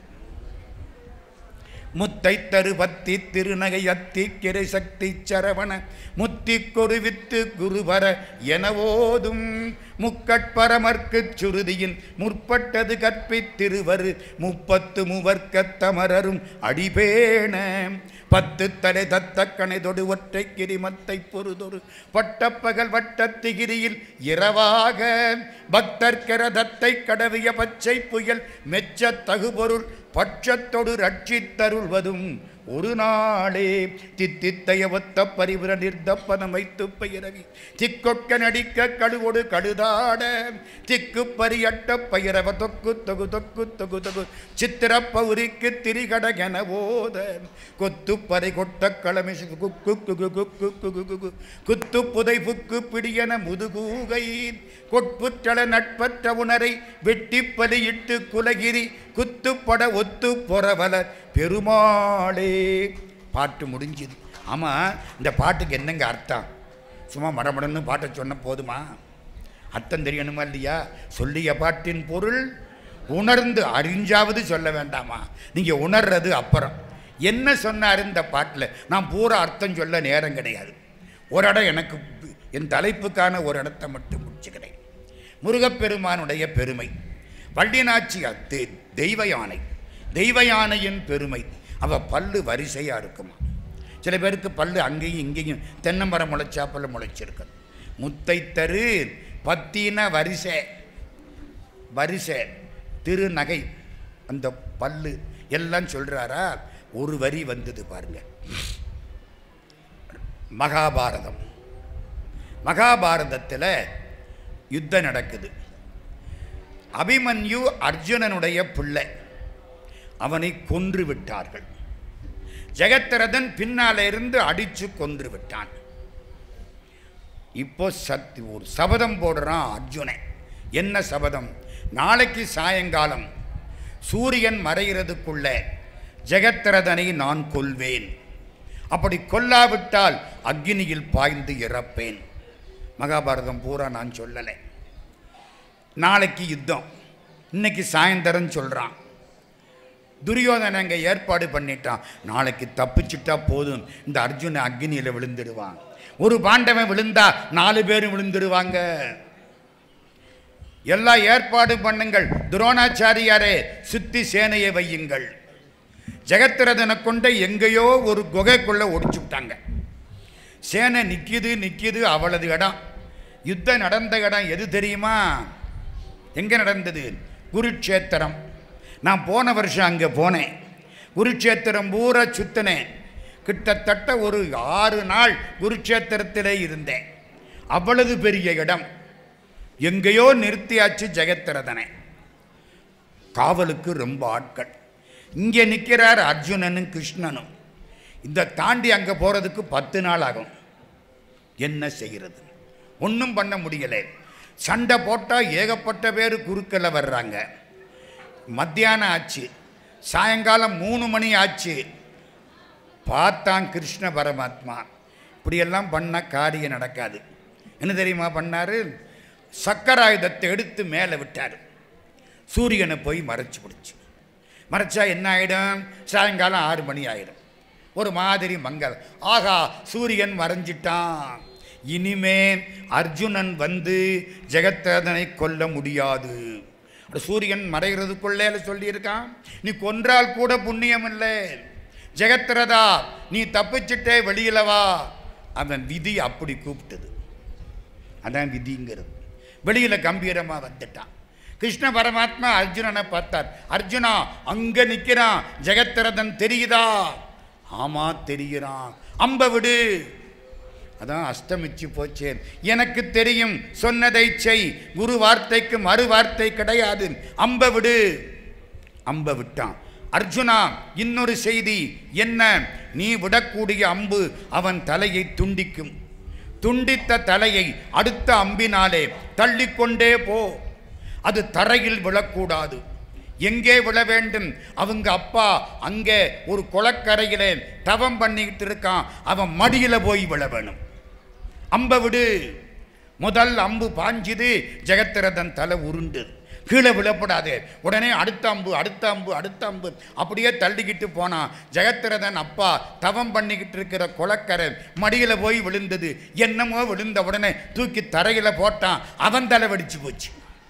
Speaker 1: முத்தை தருபத்தி திருநகை அத்தி கிரை சக்தி சரவண முத்தி கொருவித்து குருவர எனவோதும் முக்கட்பரமர்க்குச் சுருதியின் முற்பட்டது கற்பித்திருவரு முப்பத்து மூவர்க்கத் தமரரும் அடிபேண பத்து தலை தத்தக்கணை தொடு ஒற்றை கிரிமத்தை பொறுதொரு பட்டப்பகல் வட்டத்திகிரியில் இரவாக பக்தர்க்கர தத்தை கடவிய பச்சை புயல் மெச்ச தகுபொருள் பட்சத்தொடு ரட்சித்தருள்வதும் ஒரு நாளே தித்தித்தைய ஒத்த பரிபுர நிர்தப்பதம் வைத்து பெயரவி திக்கொக்க நடிக்க கடுவொடு கடுதாட திக்கு பரியட்ட பயிரவ தொக்கு தொகு தொக்கு தொகு தொகு சித்திர பௌரிக்கு திரிகடகென ஓத கொத்து பறை கொட்ட களமிசு குக்கு குகு குக்கு குகு குகு குத்து புதை புக்கு பிடியன முதுகூகை கொட்புற்றள நட்பற்ற உணரை வெட்டி பலியிட்டு குலகிரி குத்துப்பட ஒத்து பொறவல பெருமாளே பாட்டு முடிஞ்சுது ஆமாம் இந்த பாட்டுக்கு என்னங்க அர்த்தம் சும்மா மடமடன்னு பாட்டை சொன்ன போதுமா அர்த்தம் தெரியணுமா இல்லையா சொல்லிய பாட்டின் பொருள் உணர்ந்து அறிஞ்சாவது சொல்ல வேண்டாமா நீங்கள் உணர்றது அப்புறம் என்ன சொன்னார் இந்த பாட்டில் நான் பூரா அர்த்தம் சொல்ல நேரம் கிடையாது ஒரு இடம் எனக்கு என் தலைப்புக்கான ஒரு இடத்தை மட்டும் முடிச்சுக்கிறேன் முருகப்பெருமானுடைய பெருமை வள்ளினாச்சியார் தெ- தெய்வ யானை தெய்வ யானையின் பெருமை அவ பல்லு வரிசையாக இருக்குமா சில பேருக்கு பல்லு அங்கேயும் இங்கேயும் தென்னமரம் முளைச்சாப்பல்ல முளைச்சிருக்கு முத்தை தரு பத்தின வரிசை வரிசை திருநகை அந்த பல்லு எல்லாம் சொல்றாரா ஒரு வரி வந்தது பாருங்க மகாபாரதம் மகாபாரதத்தில் யுத்தம் நடக்குது அபிமன்யு அர்ஜுனனுடைய பிள்ளை அவனை கொன்று விட்டார்கள் ஜெகத்ரதன் பின்னால இருந்து அடிச்சு கொன்று விட்டான் இப்போ சத் ஒரு சபதம் போடுறான் அர்ஜுனன் என்ன சபதம் நாளைக்கு சாயங்காலம் சூரியன் மறைகிறதுக்குள்ள ஜெகத்ரதனை நான் கொல்வேன் அப்படி கொல்லாவிட்டால் அக்னியில் பாய்ந்து இறப்பேன் மகாபாரதம் பூரா நான் சொல்லலை நாளைக்கு யுத்தம் இன்னைக்கு சாயந்தரம் சொல்கிறான் துரியோதனன் அங்கே ஏற்பாடு பண்ணிட்டான் நாளைக்கு தப்பிச்சிட்டா போதும் இந்த அர்ஜுன அக்னியில் விழுந்துடுவான் ஒரு பாண்டவன் விழுந்தா நாலு பேரும் விழுந்துடுவாங்க எல்லாம் ஏற்பாடு பண்ணுங்கள் துரோணாச்சாரியாரே சுத்தி சேனையை வையுங்கள் ஜெகத்திரதனை கொண்டு எங்கேயோ ஒரு குகைக்குள்ள ஒடிச்சு விட்டாங்க சேனை நிற்கிது நிற்கிது அவளது இடம் யுத்தம் நடந்த இடம் எது தெரியுமா எங்கே நடந்தது குருட்சேத்திரம் நான் போன வருஷம் அங்கே போனேன் குருட்சேத்திரம் பூரா சுத்தினேன் கிட்டத்தட்ட ஒரு ஆறு நாள் குருட்சேத்திரத்திலே இருந்தேன் அவ்வளவு பெரிய இடம் எங்கேயோ நிறுத்தியாச்சு ஜெகத்திரதனை காவலுக்கு ரொம்ப ஆட்கள் இங்கே நிற்கிறார் அர்ஜுனனும் கிருஷ்ணனும் இந்த தாண்டி அங்கே போகிறதுக்கு பத்து நாள் ஆகும் என்ன செய்கிறது ஒன்றும் பண்ண முடியலை சண்டை போட்டால் ஏகப்பட்ட பேர் குறுக்கல வர்றாங்க மத்தியானம் ஆச்சு சாயங்காலம் மூணு மணி ஆச்சு பார்த்தான் கிருஷ்ண பரமாத்மா இப்படியெல்லாம் பண்ண காரியம் நடக்காது என்ன தெரியுமா பண்ணாரு சக்கராயுதத்தை எடுத்து மேலே விட்டார் சூரியனை போய் மறைச்சு பிடிச்சு மறைச்சா என்ன ஆகிடும் சாயங்காலம் ஆறு மணி ஆயிடும் ஒரு மாதிரி மங்கள் ஆகா சூரியன் மறைஞ்சிட்டான் இனிமே அர்ஜுனன் வந்து ஜெகத்ததனை கொல்ல முடியாது அப்படி சூரியன் மறைகிறதுக்குள்ளே சொல்லியிருக்கான் நீ கொன்றால் கூட புண்ணியம் இல்லை ஜெகத்திரதா நீ தப்பிச்சிட்டே வெளியில வா அவன் விதி அப்படி கூப்பிட்டது அதான் விதிங்கிறது வெளியில் கம்பீரமாக வந்துட்டான் கிருஷ்ண பரமாத்மா அர்ஜுனனை பார்த்தார் அர்ஜுனா அங்கே நிற்கிறான் ஜெகத்திரதன் தெரியுதா ஆமா தெரிகிறான் அம்ப விடு அதான் அஸ்தமிச்சு போச்சே எனக்கு தெரியும் சொன்னதை செய் குரு வார்த்தைக்கு மறு வார்த்தை கிடையாது அம்ப விடு அம்ப விட்டான் அர்ஜுனா இன்னொரு செய்தி என்ன நீ விடக்கூடிய அம்பு அவன் தலையை துண்டிக்கும் துண்டித்த தலையை அடுத்த அம்பினாலே தள்ளிக்கொண்டே போ அது தரையில் விழக்கூடாது எங்கே விழ வேண்டும் அவங்க அப்பா அங்கே ஒரு குளக்கரையிலே தவம் பண்ணிக்கிட்டு இருக்கான் அவன் மடியில் போய் விழ வேணும் அம்ப விடு முதல் அம்பு பாஞ்சுது ஜெகத்திரதன் தலை உருண்டு கீழே விழப்படாது உடனே அடுத்த அம்பு அடுத்த அம்பு அடுத்த அம்பு அப்படியே தள்ளிக்கிட்டு போனான் ஜெகத்திரதன் அப்பா தவம் பண்ணிக்கிட்டு இருக்கிற குளக்கரை மடியில் போய் விழுந்தது என்னமோ விழுந்த உடனே தூக்கி தரையில் போட்டான் அவன் தலை வெடிச்சு போச்சு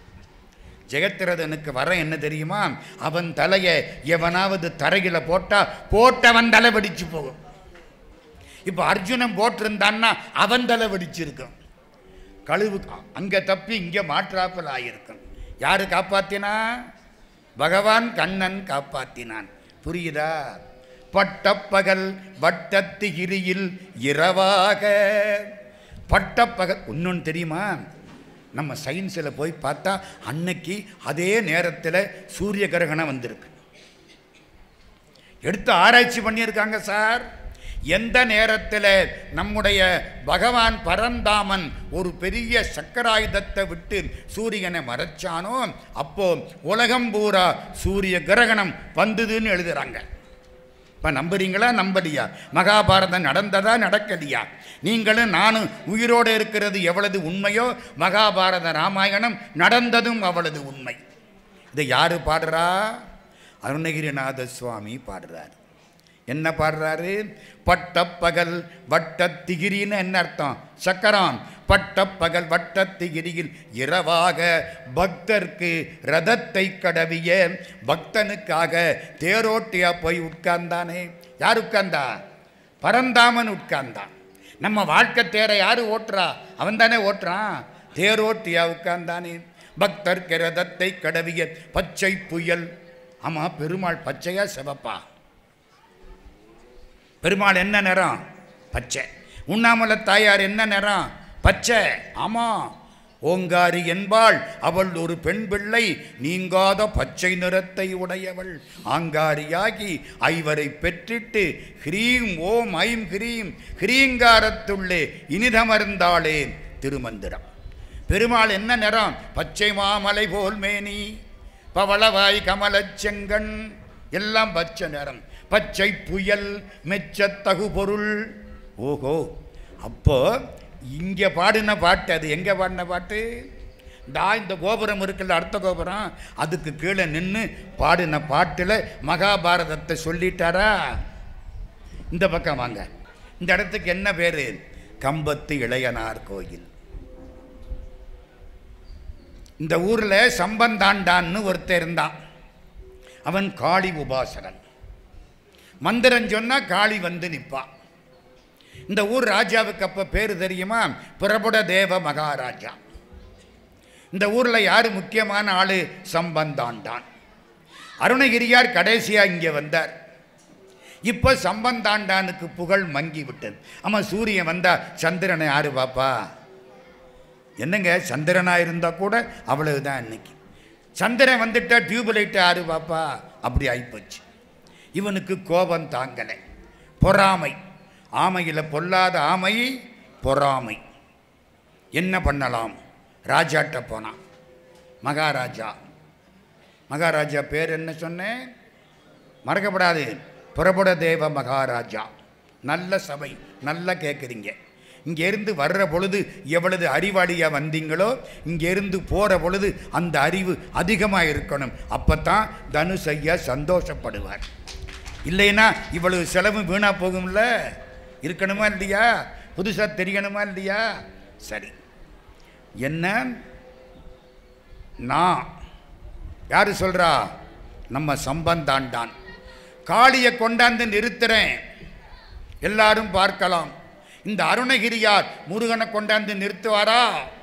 Speaker 1: ஜெகத்திரதனுக்கு வர என்ன தெரியுமா அவன் தலையை எவனாவது தரையில் போட்டா போட்டவன் தலை வெடிச்சு போகும் இப்போ அர்ஜுனன் போட்டிருந்தான்னா அவன் தலை வெடிச்சிருக்கும் கழுவு அங்கே தப்பி இங்கே மாற்றாப்பல் ஆகியிருக்கும் யாரு காப்பாத்தினா பகவான் கண்ணன் காப்பாத்தினான் புரியுதா பட்டப்பகல் வட்டத்திகிரியில் இரவாக பட்டப்பகல் இன்னொன்று தெரியுமா நம்ம சயின்ஸில் போய் பார்த்தா அன்னைக்கு அதே நேரத்தில் சூரிய கிரகணம் வந்திருக்கு எடுத்து ஆராய்ச்சி பண்ணியிருக்காங்க சார் எந்த நேரத்தில் நம்முடைய பகவான் பரந்தாமன் ஒரு பெரிய சக்கராயுதத்தை விட்டு சூரியனை மறைச்சானோ அப்போ உலகம் பூரா சூரிய கிரகணம் வந்ததுன்னு எழுதுறாங்க இப்போ நம்புறீங்களா நம்பலையா மகாபாரதம் நடந்ததா நடக்கலையா நீங்களும் நானும் உயிரோடு இருக்கிறது எவ்வளவு உண்மையோ மகாபாரத ராமாயணம் நடந்ததும் அவ்வளவு உண்மை இதை யாரு பாடுறா அருணகிரிநாத சுவாமி பாடுறார் என்ன பாடுறாரு பட்டப்பகல் வட்டத்திகிரின்னு என்ன அர்த்தம் சக்கரம் பட்டப்பகல் வட்டத்திகிரியில் இரவாக பக்தர்க்கு ரதத்தை கடவிய பக்தனுக்காக தேரோட்டியா போய் உட்கார்ந்தானே யார் உட்கார்ந்தா பரந்தாமன் உட்கார்ந்தான் நம்ம வாழ்க்கை தேரை யாரு ஓட்டுறா அவன் தானே ஓட்டுறான் தேரோட்டியா உட்கார்ந்தானே பக்தர்க்கு ரதத்தை கடவிய பச்சை புயல் ஆமா பெருமாள் பச்சையா சிவப்பா பெருமாள் என்ன நிறம் பச்சை உண்ணாமலை தாயார் என்ன நிறம் பச்சை ஆமா ஓங்காரி என்பாள் அவள் ஒரு பெண் பிள்ளை நீங்காத பச்சை நிறத்தை உடையவள் ஆங்காரியாகி ஐவரை பெற்றிட்டு ஹ்ரீம் ஓம் ஐம் ஹ்ரீம் ஹ்ரீங்காரத்துள்ளே இனிதமர்ந்தாளே திருமந்திரம் பெருமாள் என்ன நிறம் பச்சை மாமலை போல் மேனி பவளவாய் கமலச் செங்கண் எல்லாம் பச்சை நிறம் பச்சை புயல் மெச்சத்தகு பொருள் ஓஹோ அப்போ இங்கே பாடின பாட்டு அது எங்கே பாடின பாட்டு டா இந்த கோபுரம் இருக்குல்ல அடுத்த கோபுரம் அதுக்கு கீழே நின்று பாடின பாட்டில் மகாபாரதத்தை சொல்லிட்டாரா இந்த பக்கம் வாங்க இந்த இடத்துக்கு என்ன பேர் கம்பத்து இளையனார் கோயில் இந்த ஊரில் சம்பந்தாண்டான்னு ஒருத்தன் இருந்தான் அவன் காளி உபாசகன் மந்திரம் சொன்னா காளி வந்து நிற்பான் இந்த ஊர் ராஜாவுக்கு அப்போ பேர் தெரியுமா பிரபுட தேவ மகாராஜா இந்த ஊரில் யார் முக்கியமான ஆளு சம்பந்தாண்டான் அருணகிரியார் கடைசியாக இங்கே வந்தார் இப்போ சம்பந்தாண்டானுக்கு புகழ் மங்கி விட்டது ஆமாம் சூரியன் வந்தா சந்திரனை யாரு பாப்பா என்னங்க சந்திரனாக இருந்தால் கூட அவ்வளவுதான் இன்னைக்கு சந்திரன் வந்துட்டா டியூப் லைட்டு யாரு பாப்பா அப்படி ஆயிப்போச்சு இவனுக்கு கோபம் தாங்கலை பொறாமை ஆமையில் பொல்லாத ஆமை பொறாமை என்ன பண்ணலாம் ராஜாட்ட போனான் மகாராஜா மகாராஜா பேர் என்ன சொன்னேன் மறக்கப்படாது புறபுட தேவ மகாராஜா நல்ல சபை நல்லா கேட்குறீங்க இங்கேருந்து வர்ற பொழுது எவ்வளவு அறிவாளியாக வந்தீங்களோ இங்கேருந்து போகிற பொழுது அந்த அறிவு அதிகமாக இருக்கணும் அப்போ தான் தனுஷ் ஐயா சந்தோஷப்படுவார் இல்லைன்னா இவ்வளவு செலவு வீணாக போகும்ல இருக்கணுமா இல்லையா புதுசாக தெரியணுமா இல்லையா சரி என்ன நான் யார் சொல்கிறா நம்ம சம்பந்தாண்டான் காளியை கொண்டாந்து நிறுத்துறேன் எல்லாரும் பார்க்கலாம் இந்த அருணகிரியார் முருகனை கொண்டாந்து நிறுத்துவாரா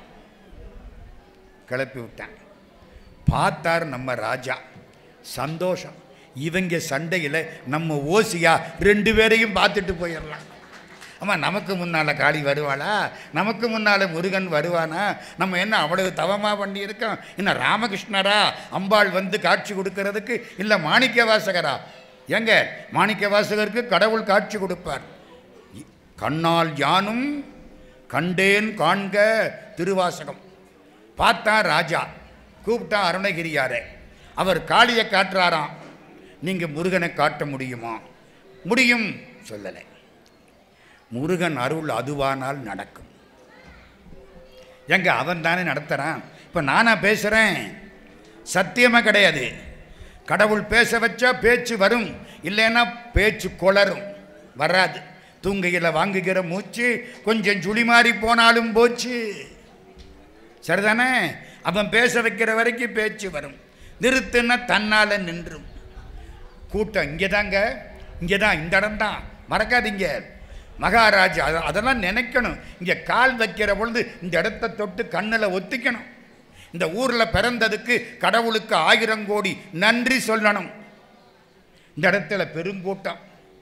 Speaker 1: கிளப்பி விட்டேன் பார்த்தார் நம்ம ராஜா சந்தோஷம் இவங்க சண்டையில் நம்ம ஓசியா ரெண்டு பேரையும் பார்த்துட்டு போயிடலாம் ஆமாம் நமக்கு முன்னால் காளி வருவாளா நமக்கு முன்னால் முருகன் வருவானா நம்ம என்ன அவ்வளவு தவமாக பண்ணியிருக்கோம் என்ன ராமகிருஷ்ணரா அம்பாள் வந்து காட்சி கொடுக்கறதுக்கு இல்லை மாணிக்க வாசகரா எங்க மாணிக்க வாசகருக்கு கடவுள் காட்சி கொடுப்பார் கண்ணால் யானும் கண்டேன் காண்க திருவாசகம் பார்த்தான் ராஜா கூப்பிட்டான் அருணகிரியாரே அவர் காளியை காட்டுறாராம் நீங்கள் முருகனை காட்ட முடியுமா முடியும் சொல்லலை முருகன் அருள் அதுவானால் நடக்கும் எங்க அவன் தானே நடத்துகிறான் இப்போ நானா பேசுகிறேன் சத்தியமாக கிடையாது கடவுள் பேச வச்சா பேச்சு வரும் இல்லைன்னா பேச்சு கொளரும் வராது தூங்கையில் வாங்குகிற மூச்சு கொஞ்சம் சுழி மாறி போனாலும் போச்சு சரிதானே அவன் பேச வைக்கிற வரைக்கும் பேச்சு வரும் நிறுத்துன்னா தன்னால் நின்றும் கூட்டம் இங்கே தாங்க இங்கே தான் இந்த இடம் தான் மறக்காதீங்க மகாராஜா அத- அதெல்லாம் நினைக்கணும் இங்கே கால் வைக்கிற பொழுது இந்த இடத்த தொட்டு கண்ணில் ஒத்திக்கணும் இந்த ஊரில் பிறந்ததுக்கு கடவுளுக்கு ஆயிரம் கோடி நன்றி சொல்லணும் இந்த இடத்துல பெருங்கூட்டம்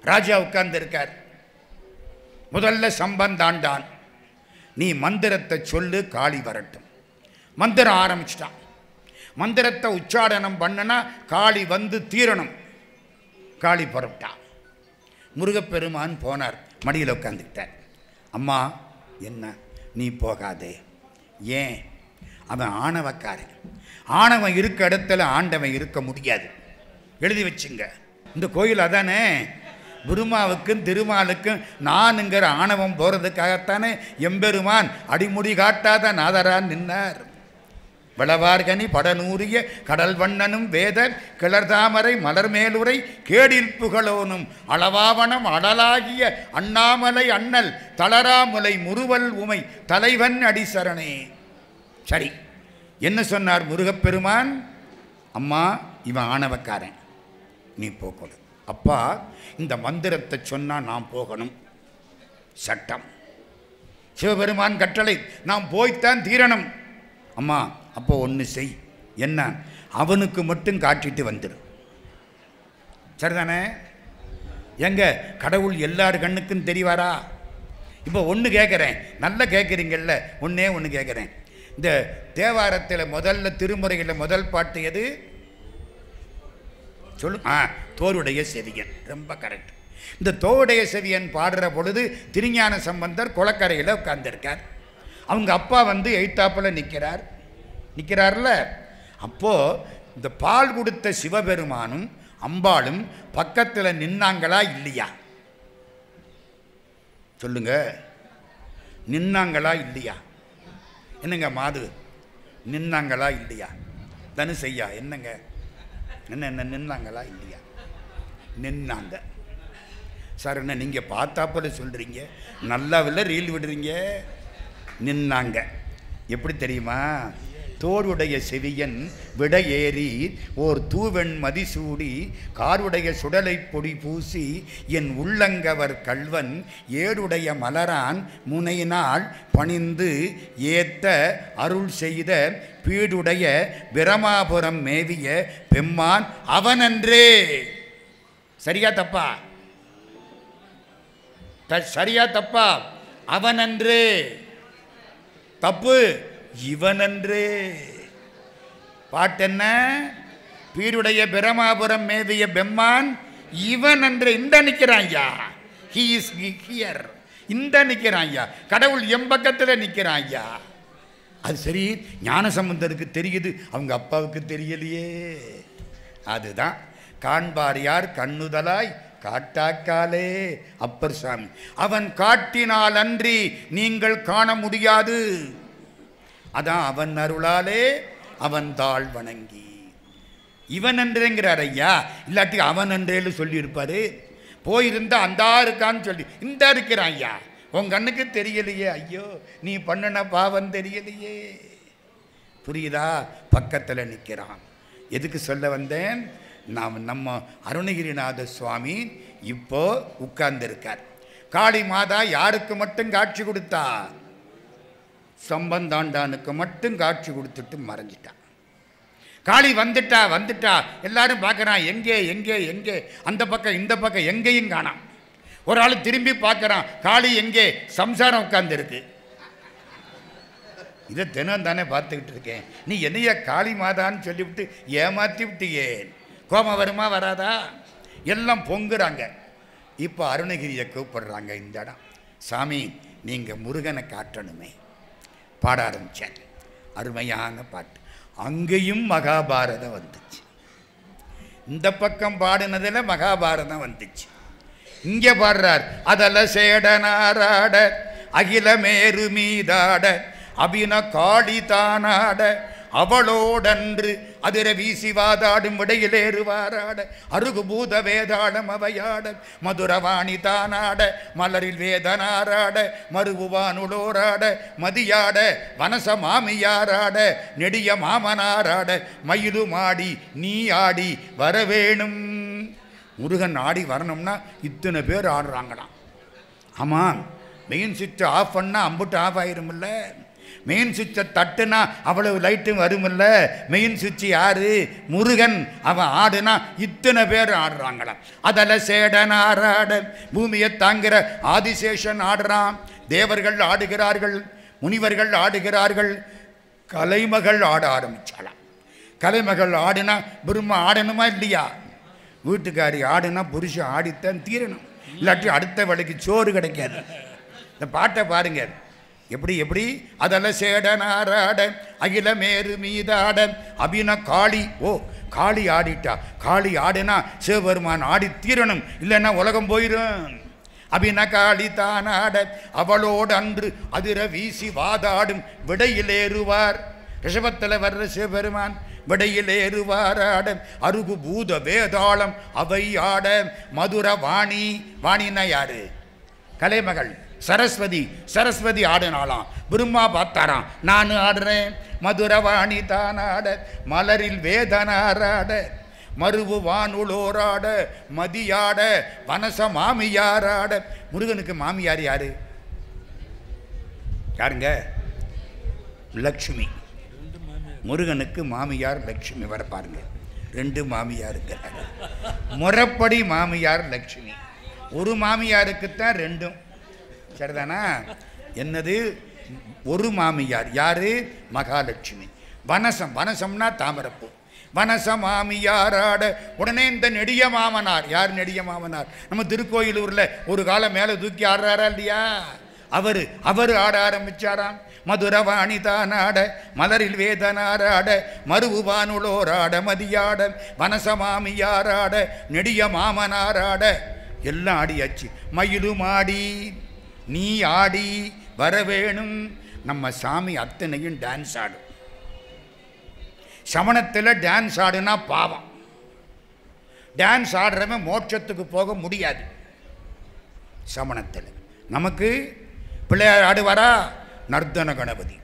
Speaker 1: ராஜா உட்கார்ந்து இருக்கார் முதல்ல சம்பந்தாண்டான் நீ மந்திரத்தை சொல்லு காளி வரட்டும் மந்திரம் ஆரம்பிச்சிட்டான் மந்திரத்தை உச்சாடனம் பண்ணனா காளி வந்து தீரணும் காளி புறப்பட்டான் முருகப்பெருமான் போனார் மடியில் உட்காந்துக்கிட்டார் அம்மா என்ன நீ போகாதே ஏன் அவன் ஆணவக்காரன் ஆணவன் இருக்க இடத்துல ஆண்டவன் இருக்க முடியாது எழுதி வச்சுங்க இந்த கோயில் அதானே குருமாவுக்கும் திருமாலுக்கும் நானுங்கிற ஆணவம் போகிறதுக்காகத்தானே எம்பெருமான் அடிமுடி காட்டாத நாதரான் நின்னார் விளவார்கனி படநூறிய கடல் வண்ணனும் வேத கிளர்தாமரை மலர்மேலுரை கேடில் புகழோனும் அளவாவனம் அடலாகிய அண்ணாமலை அண்ணல் தளராமுலை முறுவல் உமை தலைவன் அடிசரணே சரி என்ன சொன்னார் முருகப்பெருமான் அம்மா இவன் ஆணவக்காரன் நீ போகணும் அப்பா இந்த மந்திரத்தை சொன்னா நான் போகணும் சட்டம் சிவபெருமான் கட்டளை நாம் போய்த்தான் தீரணும் அம்மா அப்போ ஒன்று செய் என்ன அவனுக்கு மட்டும் காட்டிட்டு வந்துடு சரிதானே எங்க கடவுள் எல்லார் கண்ணுக்கும் தெரிவாரா இப்போ ஒன்று கேட்குறேன் நல்லா கேட்குறீங்கல்ல ஒன்றே ஒன்று கேட்குறேன் இந்த தேவாரத்தில் முதல்ல திருமுறைகளில் முதல் பாட்டு எது சொல்லு ஆ தோருடைய செவியன் ரொம்ப கரெக்ட் இந்த தோவுடைய செவியன் பாடுற பொழுது திருஞான சம்பந்தர் குளக்கரையில் உட்கார்ந்திருக்கார் அவங்க அப்பா வந்து எய்த்தாப்பில் நிற்கிறார் நிற்கிறார்ல அப்போது இந்த பால் கொடுத்த சிவபெருமானும் அம்பாளும் பக்கத்தில் நின்னாங்களா இல்லையா சொல்லுங்க நின்னாங்களா இல்லையா என்னங்க மாது நின்னாங்களா இல்லையா தனுசையா என்னங்க என்ன என்ன நின்னாங்களா இல்லையா நின்னாங்க சார் என்ன நீங்கள் பார்த்தாப்புல சொல்கிறீங்க நல்லாவில் ரீல் விடுறீங்க நின்னாங்க எப்படி தெரியுமா தோடுடைய செவியன் விட ஏறி ஓர் தூவெண் மதிசூடி காருடைய சுடலை பொடி பூசி என் உள்ளங்கவர் கள்வன் ஏடுடைய மலரான் முனையினால் பணிந்து ஏத்த அருள் செய்த பீடுடைய பிரமாபுரம் மேவிய பெம்மான் அவனன்றே சரியா தப்பா த- சரியா தப்பா அவனன்றே தப்பு இவனன்றே பாட்டென்ன பீருடைய பிரமாபுரம் மேவிய பெம்மான் இவன் அன்று இந்த நிற்கிறான் ஐயா ஹி இஸ் ஹியர் இந்த நிற்கிறான் ஐயா கடவுள் எம் பக்கத்தில் நிற்கிறான் ஐயா அது சரி ஞானசம்பந்தருக்கு தெரியுது அவங்க அப்பாவுக்கு தெரியலையே அதுதான் காண்பார் யார் கண்ணுதலாய் காட்டாக்காலே அப்பர் சாமி அவன் காட்டினால் அன்றி நீங்கள் காண முடியாது அதான் அவன் அருளாலே அவன் தாழ் வணங்கி இவன் என்றேங்கிறார் ஐயா இல்லாட்டி அவன் என்றேன்னு சொல்லியிருப்பாரு போயிருந்தா அந்தா இருக்கான்னு சொல்லி இந்த இருக்கிறான் ஐயா உன் கண்ணுக்கு தெரியலையே ஐயோ நீ பண்ணின பாவம் தெரியலையே புரியுதா பக்கத்தில் நிற்கிறான் எதுக்கு சொல்ல வந்தேன் நாம் நம்ம அருணகிரிநாத சுவாமி இப்போ உட்கார்ந்திருக்கார் காளி மாதா யாருக்கு மட்டும் காட்சி கொடுத்தா சம்பந்தாண்டானுக்கு மட்டும் காட்சி கொடுத்துட்டு மறைஞ்சிட்டான் காளி வந்துட்டா வந்துட்டா எல்லாரும் பார்க்குறான் எங்கே எங்கே எங்கே அந்த பக்கம் இந்த பக்கம் எங்கேயும் காணாம் ஒரு ஆள் திரும்பி பார்க்குறான் காளி எங்கே சம்சாரம் உட்கார்ந்துருக்கு இதை தினம் தானே பார்த்துக்கிட்டு இருக்கேன் நீ என்னைய காளி மாதான்னு சொல்லிவிட்டு ஏமாற்றி விட்டியே கோபம் வருமா வராதா எல்லாம் பொங்குறாங்க இப்போ அருணகிரியை கூப்பிடுறாங்க இந்த இடம் சாமி நீங்கள் முருகனை காட்டணுமே பாட ஆரம்பித்தார் அருமையான பாட்டு அங்கேயும் மகாபாரதம் வந்துச்சு இந்த பக்கம் பாடினதில் மகாபாரதம் வந்துச்சு இங்கே பாடுறார் அதல சேடனாராட அகிலமேரு மீதாட அபின காளி தானாட அவளோடன்று அதிர வீசி வாதாடும் விடையிலேறுவாராட அருகுபூத வேதாளம் அவையாட மதுரவாணி தானாட மலரில் வேதனாராட மருவுவானுளோராட மதியாட வனச மாமியாராட நெடிய மாமனாராட மயிலு மாடி நீ ஆடி வரவேணும் முருகன் ஆடி வரணும்னா இத்தனை பேர் ஆடுறாங்களாம் ஆமாம் மெயின் சுவிட்ச் ஆஃப் பண்ணால் அம்புட்டு ஆஃப் ஆயிரும்ல மெயின் சுவிட்சை தட்டுனா அவ்வளவு லைட்டும் வருமில்ல மெயின் சுவிட்ச் யாரு முருகன் அவன் ஆடுனா இத்தனை பேர் ஆடுறாங்களாம் அதில் சேடன் ஆறாட பூமியை தாங்கிற ஆதிசேஷன் ஆடுறான் தேவர்கள் ஆடுகிறார்கள் முனிவர்கள் ஆடுகிறார்கள் கலைமகள் ஆட ஆரம்பிச்சாளாம் கலைமகள் ஆடுனா பிரம்மா ஆடணுமா இல்லையா வீட்டுக்காரி ஆடுனா புருஷன் ஆடித்தான் தீரணும் இல்லாட்டி அடுத்த வேலைக்கு சோறு கிடைக்காது இந்த பாட்டை பாருங்க எப்படி எப்படி அதெல்லாம் சேடனாராட அகில மேரு மீதாட அபின காளி ஓ காளி ஆடிட்டா காளி ஆடினா சிவபெருமான் ஆடி தீரணும் இல்லைன்னா உலகம் போயிடும் அபின காளி தானாட அவளோடு அன்று அதிர வீசி வாதாடும் விடையிலேறுவார் ரிஷபத்தில் வர்ற சிவபெருமான் விடையில் ஏறுவாராட அருகு பூத வேதாளம் அவை ஆட மதுர வாணி வாணின்னா யாரு கலைமகள் சரஸ்வதி சரஸ்வதி ஆடினாலாம் பிரம்மா பார்த்தாராம் நான் ஆடுறேன் மதுரவாணி தானாட மலரில் வேதனாராட மருவு வானுளோராட மதியாட வனச மாமியாராட முருகனுக்கு மாமியார் யாரு யாருங்க லக்ஷ்மி முருகனுக்கு மாமியார் லட்சுமி வர பாருங்க ரெண்டு மாமியார் இருக்கிறாங்க முறைப்படி மாமியார் லட்சுமி ஒரு மாமியாருக்குத்தான் ரெண்டும் சரிதானா என்னது ஒரு மாமியார் யாரு மகாலட்சுமி வனசம் வனசம்னா தாமரப்பூ வனச மாமியாராட உடனே இந்த நெடிய மாமனார் யார் நெடிய மாமனார் நம்ம திருக்கோயிலூரில் ஒரு காலம் மேலே தூக்கி ஆடுறாரா இல்லையா அவர் அவர் ஆட ஆரம்பிச்சாராம் மதுரவாணி தானாட மலரில் வேதனாராட மருவுவானுளோராட மதியாட வனசமாமியாராட நெடிய மாமனாராட எல்லாம் ஆடியாச்சு மயிலும் ஆடி நீ ஆடி வர வேணும் நம்ம சாமி அத்தனையும் டான்ஸ் ஆடும் சமணத்தில் டான்ஸ் ஆடுனா பாவம் டான்ஸ் ஆடுறவன் மோட்சத்துக்கு போக முடியாது சமணத்தில் நமக்கு பிள்ளையார் ஆடுவாரா நர்த்தன கணபதி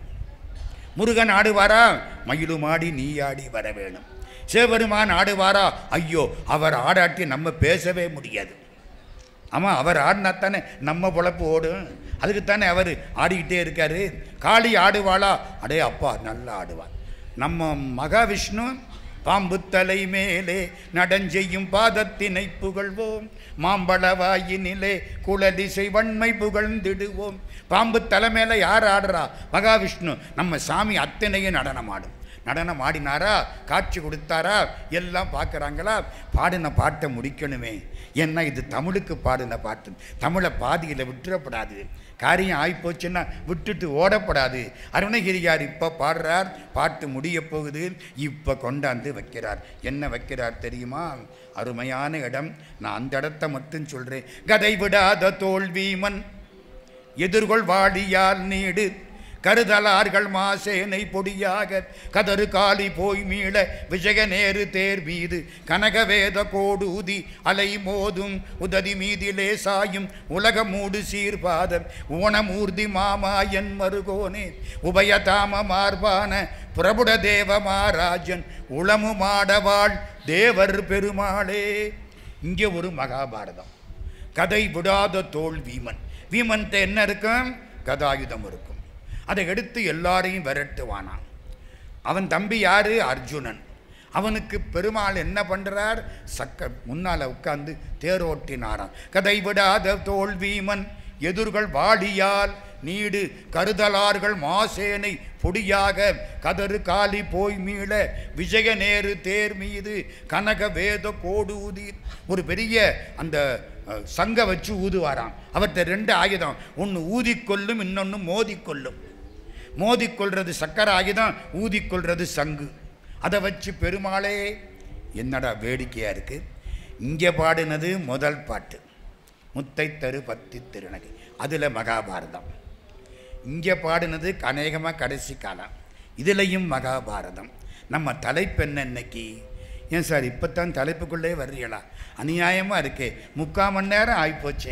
Speaker 1: முருகன் ஆடுவாரா மயிலும் ஆடி நீ ஆடி வர வேணும் சிவபெருமான் ஆடுவாரா ஐயோ அவர் ஆடாட்டி நம்ம பேசவே முடியாது ஆமாம் அவர் ஆடினா தானே நம்ம பொழப்பு ஓடும் அதுக்குத்தானே அவர் ஆடிக்கிட்டே இருக்காரு காளி ஆடுவாளா அடே அப்பா நல்லா ஆடுவார் நம்ம மகாவிஷ்ணு பாம்பு தலை மேலே நடஞ்செய்யும் பாதத்தினை புகழ்வோம் மாம்பழவாயினிலே குலதிசை வன்மை புகழ்ந்திடுவோம் பாம்பு தலை மேலே யார் ஆடுறா மகாவிஷ்ணு நம்ம சாமி அத்தனையும் நடனம் ஆடும் நடனம் ஆடினாரா காட்சி கொடுத்தாரா எல்லாம் பார்க்குறாங்களா பாடின பாட்டை முடிக்கணுமே ஏன்னா இது தமிழுக்கு பாடின பாட்டு தமிழை பாதியில் விட்டுறப்படாது காரியம் ஆகிப்போச்சுன்னா விட்டுட்டு ஓடப்படாது அருணகிரியார் இப்போ பாடுறார் பாட்டு முடிய போகுது இப்போ கொண்டாந்து வைக்கிறார் என்ன வைக்கிறார் தெரியுமா அருமையான இடம் நான் அந்த இடத்த மட்டும் சொல்கிறேன் கதை விடாத தோல்வீமன் எதிர்கொள் வாடியால் நீடு கருதலார்கள் மாசேனை பொடியாக கதறு காலி போய் மீள விஜய நேரு தேர் மீது கனகவேத கோடூதி அலை மோதும் உததி மீதிலே சாயும் உலக மூடு சீர்பாதம் ஊனமூர்த்தி மாமாயன் மருகோனே உபயதாம மார்பான பிரபுட தேவ மாராஜன் உளமு மாடவாள் தேவர் பெருமாளே இங்கே ஒரு மகாபாரதம் கதை விடாத தோல் வீமன் வீமன்ட்ட என்ன இருக்கும் கதாயுதம் இருக்கும் அதை எடுத்து எல்லாரையும் விரட்டுவானான் அவன் தம்பி யாரு அர்ஜுனன் அவனுக்கு பெருமாள் என்ன பண்றார் சக்க முன்னால் உட்கார்ந்து தேரோட்டினாராம் கதை விடாத தோல் வீமன் எதிர்கள் வாடியால் நீடு கருதலார்கள் மாசேனை பொடியாக கதறு காலி போய் மீள விஜய நேரு தேர் மீது கனக வேத கோடு ஊதி ஒரு பெரிய அந்த அஹ், சங்க வச்சு ஊதுவாராம் அவர்கிட்ட ரெண்டு ஆயுதம் ஒன்று ஊதிக்கொள்ளும் இன்னொன்று மோதிக்கொள்ளும் மோதிக்கொள்றது சக்கர ஆயுதம் ஊதிக்கொள்றது சங்கு அதை வச்சு பெருமாளே என்னடா வேடிக்கையாக இருக்குது இங்கே பாடினது முதல் பாட்டு முத்தை தரு பத்தி திருநகை அதில் மகாபாரதம் இங்கே பாடினது அநேகமாக கடைசி காலம் இதுலேயும் மகாபாரதம் நம்ம தலைப்பு என்ன இன்னைக்கு ஏன் சார் இப்போத்தான் தலைப்புக்குள்ளே வர்றீங்களா அநியாயமாக இருக்கே முக்கால் மணி நேரம் ஆகிப்போச்சே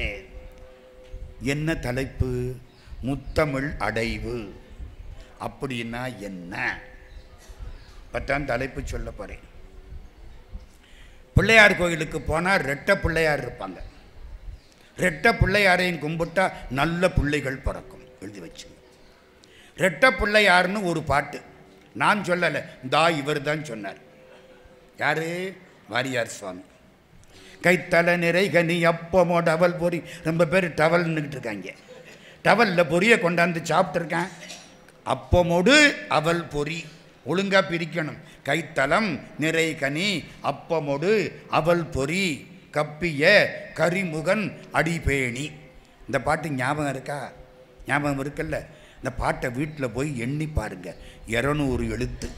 Speaker 1: என்ன தலைப்பு முத்தமிழ் அடைவு அப்படின்னா என்ன இப்போத்தான் தலைப்பு சொல்ல போகிறேன் பிள்ளையார் கோயிலுக்கு போனால் ரெட்டை பிள்ளையார் இருப்பாங்க ரெட்டை பிள்ளையாரையும் கும்பிட்டா நல்ல பிள்ளைகள் பிறக்கும் எழுதி வச்சு ரெட்ட பிள்ளையார்னு ஒரு பாட்டு நான் சொல்லலை தா இவர் தான் சொன்னார் யாரு வாரியார் சுவாமி கைத்தல நிறை கனி அப்பமோ டவல் பொறி ரொம்ப பேர் டவல்னுக்கிட்டு இருக்காங்க டவலில் பொரியை கொண்டாந்து சாப்பிட்ருக்கேன் அப்பமோடு அவல் பொறி ஒழுங்காக பிரிக்கணும் கைத்தலம் நிறை கனி அப்பமோடு அவல் பொறி கப்பிய கரிமுகன் அடிபேணி இந்த பாட்டு ஞாபகம் இருக்கா ஞாபகம் இருக்குல்ல இந்த பாட்டை வீட்டில் போய் எண்ணி பாருங்க இரநூறு எழுத்து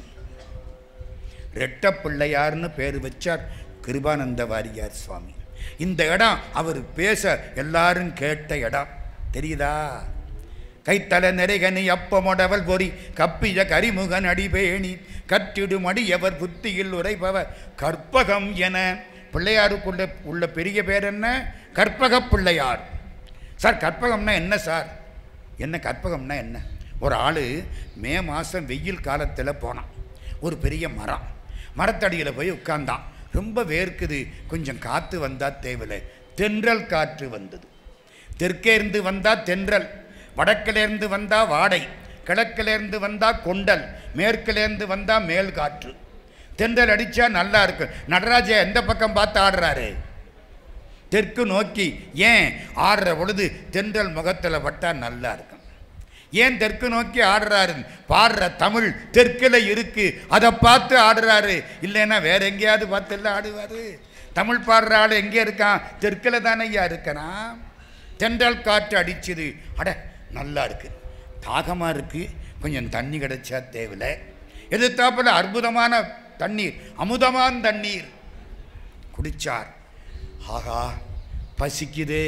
Speaker 1: ரெட்ட பிள்ளையார்னு பேர் வச்சார் கிருபானந்த வாரியார் சுவாமி இந்த இடம் அவர் பேச எல்லாரும் கேட்ட இடம் தெரியுதா கைத்தல நிறைகனி அப்பமொடவல் பொறி கப்பிய கரிமுகன் அடிபேணி கற்றிடும் அடியவர் புத்தியில் உரைபவர் கற்பகம் என பிள்ளையாருக்குள்ள உள்ள பெரிய பேர் என்ன கற்பக பிள்ளையார் சார் கற்பகம்னா என்ன சார் என்ன கற்பகம்னா என்ன ஒரு ஆள் மே மாதம் வெயில் காலத்தில் போனான் ஒரு பெரிய மரம் மரத்தடியில் போய் உட்கார்ந்தான் ரொம்ப வேர்க்குது கொஞ்சம் காற்று வந்தால் தேவையில்லை தென்றல் காற்று வந்தது தெற்கேருந்து வந்தால் தென்றல் வடக்கிலேருந்து வந்தால் வாடை கிழக்கிலேருந்து வந்தால் கொண்டல் மேற்கிலேருந்து வந்தால் மேல் காற்று தென்றல் அடித்தா நல்லா இருக்கு நடராஜா எந்த பக்கம் பார்த்து ஆடுறாரு தெற்கு நோக்கி ஏன் ஆடுற பொழுது தென்றல் முகத்தில் பட்டால் நல்லா இருக்கும் ஏன் தெற்கு நோக்கி ஆடுறாரு பாடுற தமிழ் தெற்கில் இருக்கு அதை பார்த்து ஆடுறாரு இல்லைன்னா வேற எங்கேயாவது பார்த்து இல்லை ஆடுவார் தமிழ் பாடுற ஆள் எங்கே இருக்கான் தெற்கில் தானே ஐயா இருக்கிறான் தென்றல் காற்று அடிச்சுது அட நல்லா இருக்கு தாகமாக இருக்கு கொஞ்சம் தண்ணி கிடைச்சா தேவையில்லை எதிர்த்தாப்புல அற்புதமான தண்ணீர் அமுதமான தண்ணீர் குடிச்சார் ஆகா பசிக்குதே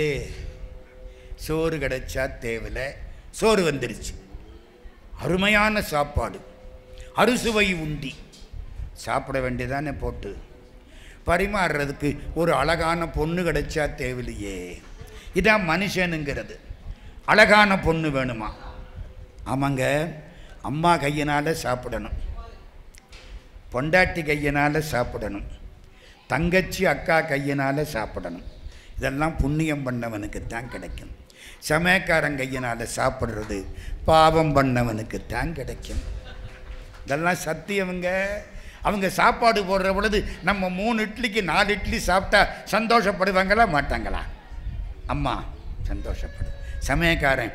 Speaker 1: சோறு கிடைச்சா தேவையில்லை சோறு வந்துருச்சு அருமையான சாப்பாடு அறுசுவை உண்டி சாப்பிட வேண்டியதானே போட்டு பரிமாறுறதுக்கு ஒரு அழகான பொண்ணு கிடைச்சா தேவையில்லையே இதான் மனுஷனுங்கிறது அழகான பொண்ணு வேணுமா ஆமாங்க அம்மா கையினால் சாப்பிடணும் பொண்டாட்டி கையினால் சாப்பிடணும் தங்கச்சி அக்கா கையினால் சாப்பிடணும் இதெல்லாம் புண்ணியம் பண்ணவனுக்கு தான் கிடைக்கும் சமயக்காரன் கையினால் சாப்பிட்றது பாவம் பண்ணவனுக்கு தான் கிடைக்கும் இதெல்லாம் சத்தியவங்க அவங்க சாப்பாடு போடுற பொழுது நம்ம மூணு இட்லிக்கு நாலு இட்லி சாப்பிட்டா சந்தோஷப்படுவாங்களா மாட்டாங்களா அம்மா சந்தோஷப்படும் சமயக்காரன்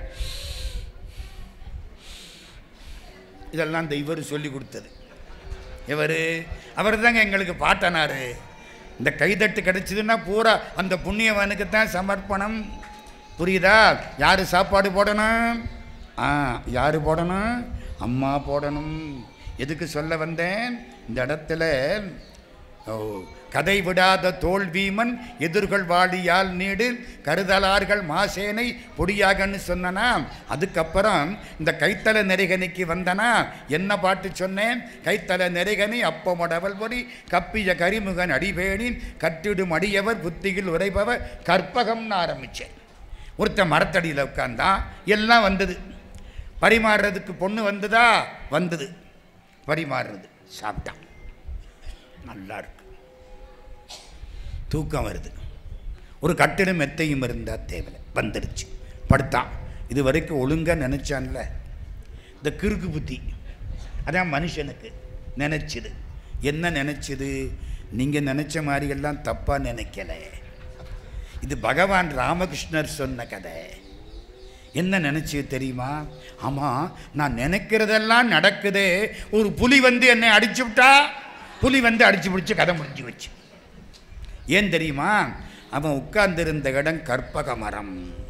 Speaker 1: இதெல்லாம் இந்த இவர் சொல்லி கொடுத்தது இவர் அவர் தாங்க எங்களுக்கு பாட்டனார் இந்த கைதட்டு கிடைச்சதுன்னா பூரா அந்த புண்ணியவனுக்கு தான் சமர்ப்பணம் புரியுதா யார் சாப்பாடு போடணும் ஆ யார் போடணும் அம்மா போடணும் எதுக்கு சொல்ல வந்தேன் இந்த இடத்துல ஓ கதை விடாத தோல் வீமன் எதிர்கள் வாழியால் நீடு கருதலார்கள் மாசேனை பொடியாகன்னு சொன்னனா அதுக்கப்புறம் இந்த கைத்தல நெறிகனிக்கு வந்தனா என்ன பாட்டு சொன்னேன் கைத்தல நெறிகனி அப்பமொடவல் பொறி கப்பிய கரிமுகன் அடிபேணி கட்டிடும் அடியவர் புத்தியில் உரைபவர் கற்பகம்னு ஆரம்பித்தேன் ஒருத்தன் மரத்தடியில் உட்கார்ந்தான் எல்லாம் வந்தது பரிமாறுறதுக்கு பொண்ணு வந்ததா வந்தது பரிமாறுறது சாப்பிட்டான் நல்லா இருக்கு தூக்கம் வருது ஒரு கட்டிடம் மெத்தையும் இருந்தால் தேவையில்லை வந்துடுச்சு படுத்தான் இது வரைக்கும் ஒழுங்காக நினச்சான்ல இந்த கிறுக்கு புத்தி அதான் மனுஷனுக்கு நினச்சிது என்ன நினச்சிது நீங்கள் நினச்ச மாதிரியெல்லாம் தப்பாக நினைக்கல இது பகவான் ராமகிருஷ்ணர் சொன்ன கதை என்ன நினச்சி தெரியுமா ஆமாம் நான் நினைக்கிறதெல்லாம் நடக்குதே ஒரு புலி வந்து என்னை அடிச்சு விட்டா புலி வந்து அடிச்சு பிடிச்சி கதை முடிஞ்சு வச்சு ஏன் தெரியுமா அவன் உட்கார்ந்திருந்த இடம் கற்பக மரம்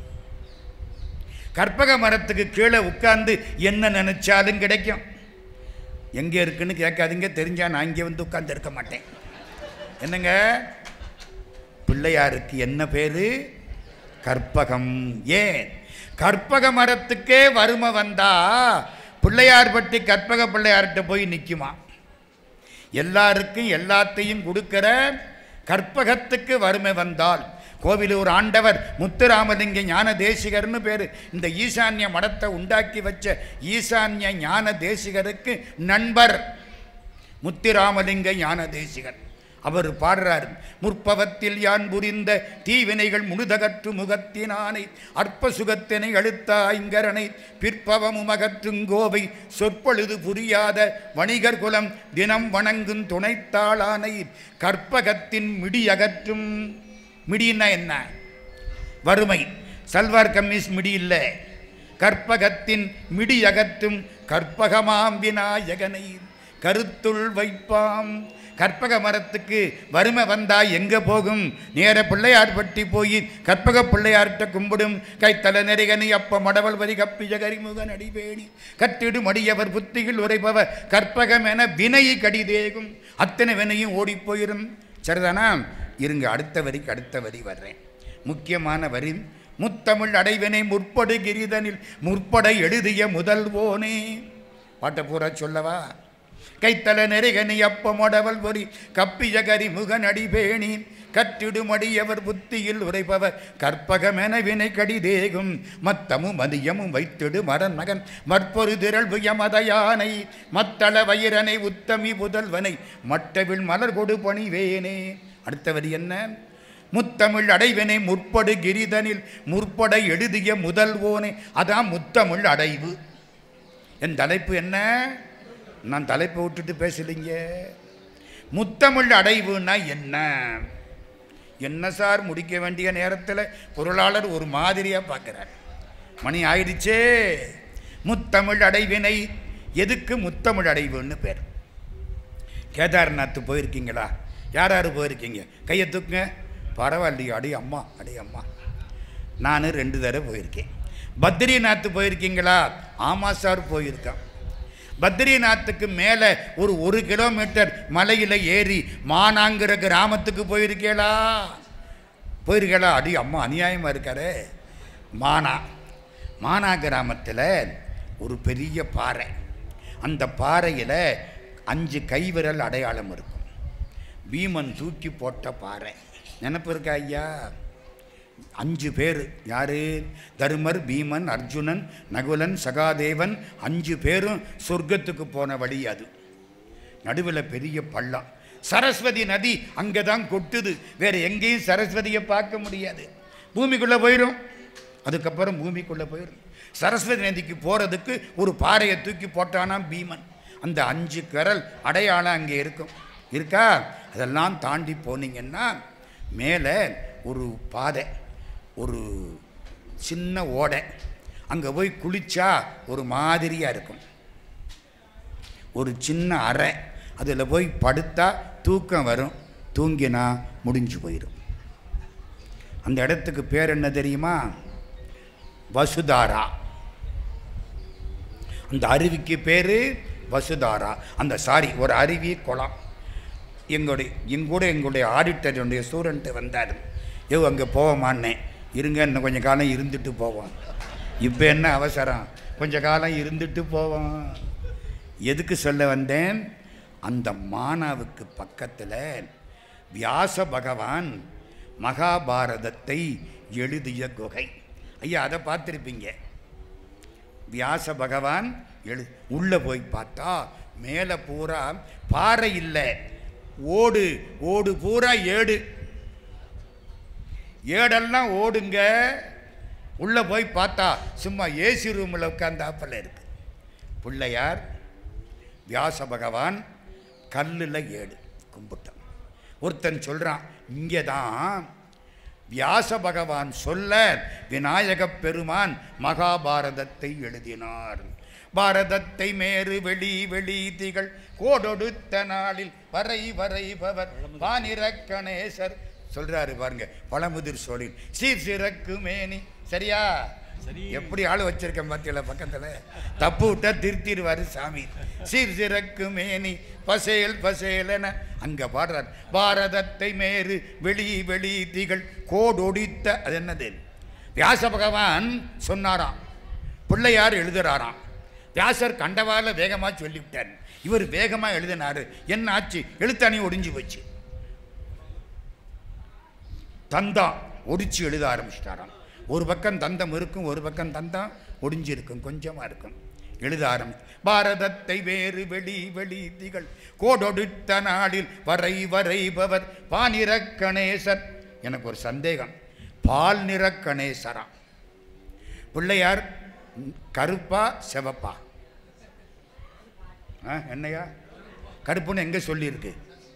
Speaker 1: கற்பக மரத்துக்கு கீழே உட்கார்ந்து என்ன நினைச்சாலும் கிடைக்கும் எங்கே இருக்குன்னு கேட்காதீங்க தெரிஞ்சா நான் இங்கே வந்து உட்கார்ந்து இருக்க மாட்டேன் என்னங்க பிள்ளையாருக்கு என்ன பேரு கற்பகம் ஏன் கற்பக மரத்துக்கே வறுமை வந்தா பிள்ளையார் பட்டி கற்பக பிள்ளையார்கிட்ட போய் நிற்குமா எல்லாருக்கும் எல்லாத்தையும் கொடுக்கிற கற்பகத்துக்கு வறுமை வந்தால் கோவிலூர் ஆண்டவர் முத்துராமலிங்க ஞான தேசிகர்னு பேர் இந்த ஈசான்ய மடத்தை உண்டாக்கி வச்ச ஈசான்ய ஞான தேசிகருக்கு நண்பர் முத்துராமலிங்க ஞான தேசிகர் அவர் பாடுறார் முற்பவத்தில் யான் புரிந்த தீவினைகள் முழுதகற்று முகத்தினானை அற்ப சுகத்தினை அழுத்தா ஐங்கரனை பிற்பவமும் அகற்றுங்கோவை சொற்பொழுது புரியாத வணிகர் குலம் தினம் வணங்கும் துணைத்தாளானை கற்பகத்தின் மிடி அகற்றும் மிடின்னா என்ன வறுமை சல்வார் கம்மீஸ் மிடி இல்லை கற்பகத்தின் மிடி அகற்றும் கற்பகமாம் விநாயகனை கருத்துள் வைப்பாம் கற்பக மரத்துக்கு வறுமை வந்தா எங்க போகும் நேர பிள்ளையார் பட்டி போய் கற்பக பிள்ளையார்கிட்ட கும்பிடும் கைத்தல நெறிகனி அப்ப மடவல் வரி கப்பிய கரிமுகன் அடிவேணி கட்டிடு மடியவர் புத்திகள் உரைப்பவர் கற்பகம் என வினை கடிதேகும் அத்தனை வினையும் ஓடிப் போயிரும் சரிதானா இருங்க அடுத்த வரிக்கு அடுத்த வரி வர்றேன் முக்கியமான வரி முத்தமிழ் அடைவினை முற்படு கிரிதனில் முற்பட எழுதிய முதல்வோனே பாட்டை பூரா சொல்லவா கைத்தல நெருகனி அப்ப மொடவல் பொறி கப்பிய கரி முகன் அடிபேணி கற்றிடுமடியவர் புத்தியில் உரைப்பவர் கற்பகமென வினை கடிதேகும் மத்தமும் மதியமும் வைத்திடு மரன் மகன் மற்பொரு திரள் புயமத யானை மத்தள வயிறனை உத்தமி புதல்வனை மட்டவில் மலர் கொடு பணிவேனே அடுத்த வரி என்ன முத்தமிழ் அடைவினை முற்படு கிரிதனில் முற்பட எழுதிய முதல்வோனே அதான் முத்தமிழ் அடைவு என் தலைப்பு என்ன நான் தலைப்பை விட்டுட்டு பேசலைங்க முத்தமிழ் அடைவுன்னா என்ன என்ன சார் முடிக்க வேண்டிய நேரத்தில் பொருளாளர் ஒரு மாதிரியாக பார்க்குறார் மணி ஆயிடுச்சே முத்தமிழ் அடைவினை எதுக்கு முத்தமிழ் அடைவுன்னு பேர் கேதார்நாத் போயிருக்கீங்களா யார் யார் போயிருக்கீங்க கையை தூக்குங்க பரவாயில்லையோ அடி அம்மா அடி அம்மா நான் ரெண்டு தடவை போயிருக்கேன் பத்ரிநாத் போயிருக்கீங்களா ஆமாம் சார் போயிருக்கேன் பத்ரிநாத்துக்கு மேலே ஒரு ஒரு கிலோமீட்டர் மலையில் ஏறி மானாங்கிற கிராமத்துக்கு போயிருக்கீங்களா போயிருக்கீங்களா அடி அம்மா அநியாயமாக இருக்காரு மானா மானா கிராமத்தில் ஒரு பெரிய பாறை அந்த பாறையில் அஞ்சு கைவிரல் அடையாளம் இருக்கும் பீமன் தூக்கி போட்ட பாறை நினப்பு இருக்கா ஐயா அஞ்சு பேர் யாரு தருமர் பீமன் அர்ஜுனன் நகுலன் சகாதேவன் அஞ்சு பேரும் சொர்க்கத்துக்கு போன வழி அது நடுவில் பெரிய பள்ளம் சரஸ்வதி நதி அங்கே தான் கொட்டுது வேற எங்கேயும் சரஸ்வதியை பார்க்க முடியாது பூமிக்குள்ளே போயிடும் அதுக்கப்புறம் பூமிக்குள்ளே போயிடும் சரஸ்வதி நதிக்கு போகிறதுக்கு ஒரு பாறையை தூக்கி போட்டானா பீமன் அந்த அஞ்சு கரல் அடையாளம் அங்கே இருக்கும் இருக்கா அதெல்லாம் தாண்டி போனீங்கன்னா மேலே ஒரு பாதை ஒரு சின்ன ஓடை அங்கே போய் குளிச்சா ஒரு மாதிரியாக இருக்கும் ஒரு சின்ன அறை அதில் போய் படுத்தா தூக்கம் வரும் தூங்கினா முடிஞ்சு போயிடும் அந்த இடத்துக்கு பேர் என்ன தெரியுமா வசுதாரா அந்த அருவிக்கு பேர் வசுதாரா அந்த சாரி ஒரு அருவி குளம் எங்களுடைய எங்கூட எங்களுடைய ஆடிட்டருடைய ஸ்டூடெண்ட்டு வந்தார் ஐயோ அங்கே போவோமான்னே இருங்க இன்னும் கொஞ்சம் காலம் இருந்துட்டு போவோம் இப்போ என்ன அவசரம் கொஞ்ச காலம் இருந்துட்டு போவோம் எதுக்கு சொல்ல வந்தேன் அந்த மானாவுக்கு பக்கத்தில் வியாச பகவான் மகாபாரதத்தை எழுதிய குகை ஐயா அதை பார்த்துருப்பீங்க வியாச பகவான் எழு உள்ளே போய் பார்த்தா மேலே பூரா பாறை இல்லை ஓடு ஓடு பூரா ஏடு ஏடெல்லாம் ஓடுங்க உள்ளே போய் பார்த்தா சும்மா ஏசி ரூமில் உட்காந்தாப்பில் இருக்கு பிள்ளையார் வியாச பகவான் கல்லில் ஏடு கும்பிட்டான் ஒருத்தன் சொல்கிறான் இங்கே தான் வியாச பகவான் சொல்ல விநாயகப் பெருமான் மகாபாரதத்தை எழுதினார் பாரதத்தை மேறு வெளி வெளி திகழ் கோடொடுத்த நாளில் வரை வரைபவர் வானிரக்கணேசர் சொல்றாரு பாருங்க பழமுதிர் சோழின் சீர் சிறக்கு மேனி சரியா எப்படி ஆள் வச்சிருக்கேன் பாத்தியில பக்கத்துல தப்பு விட்டா திருத்திடுவாரு சாமி சீர் சிறக்கு மேனி பசேல் பசேலென அங்க பாடுறார் பாரதத்தை மேறு வெளி வெளி திகழ் கோடொடித்த அது என்னது வியாச பகவான் சொன்னாராம் பிள்ளையார் எழுதுறாராம் வியாசர் கண்டவால வேகமாக சொல்லிவிட்டார் இவர் வேகமாக எழுதினாரு என்ன ஆச்சு எழுத்தாணி ஒடிஞ்சு போச்சு தந்தம் ஒடிச்சு எழுத ஆரம்பிச்சிட்டாராம் ஒரு பக்கம் தந்தம் இருக்கும் ஒரு பக்கம் தந்தம் ஒடிஞ்சு இருக்கும் கொஞ்சமாக இருக்கும் எழுத ஆரம்பி பாரதத்தை வேறு வெளி வெளி திகழ் கோடொடுத்த நாளில் வரை வரைபவர் பானிர கணேசர் எனக்கு ஒரு சந்தேகம் பால் நிற கணேசரா பிள்ளையார் கருப்பா செவப்பா ஆ என்னையா கருப்புன்னு எங்கே சொல்லியிருக்கு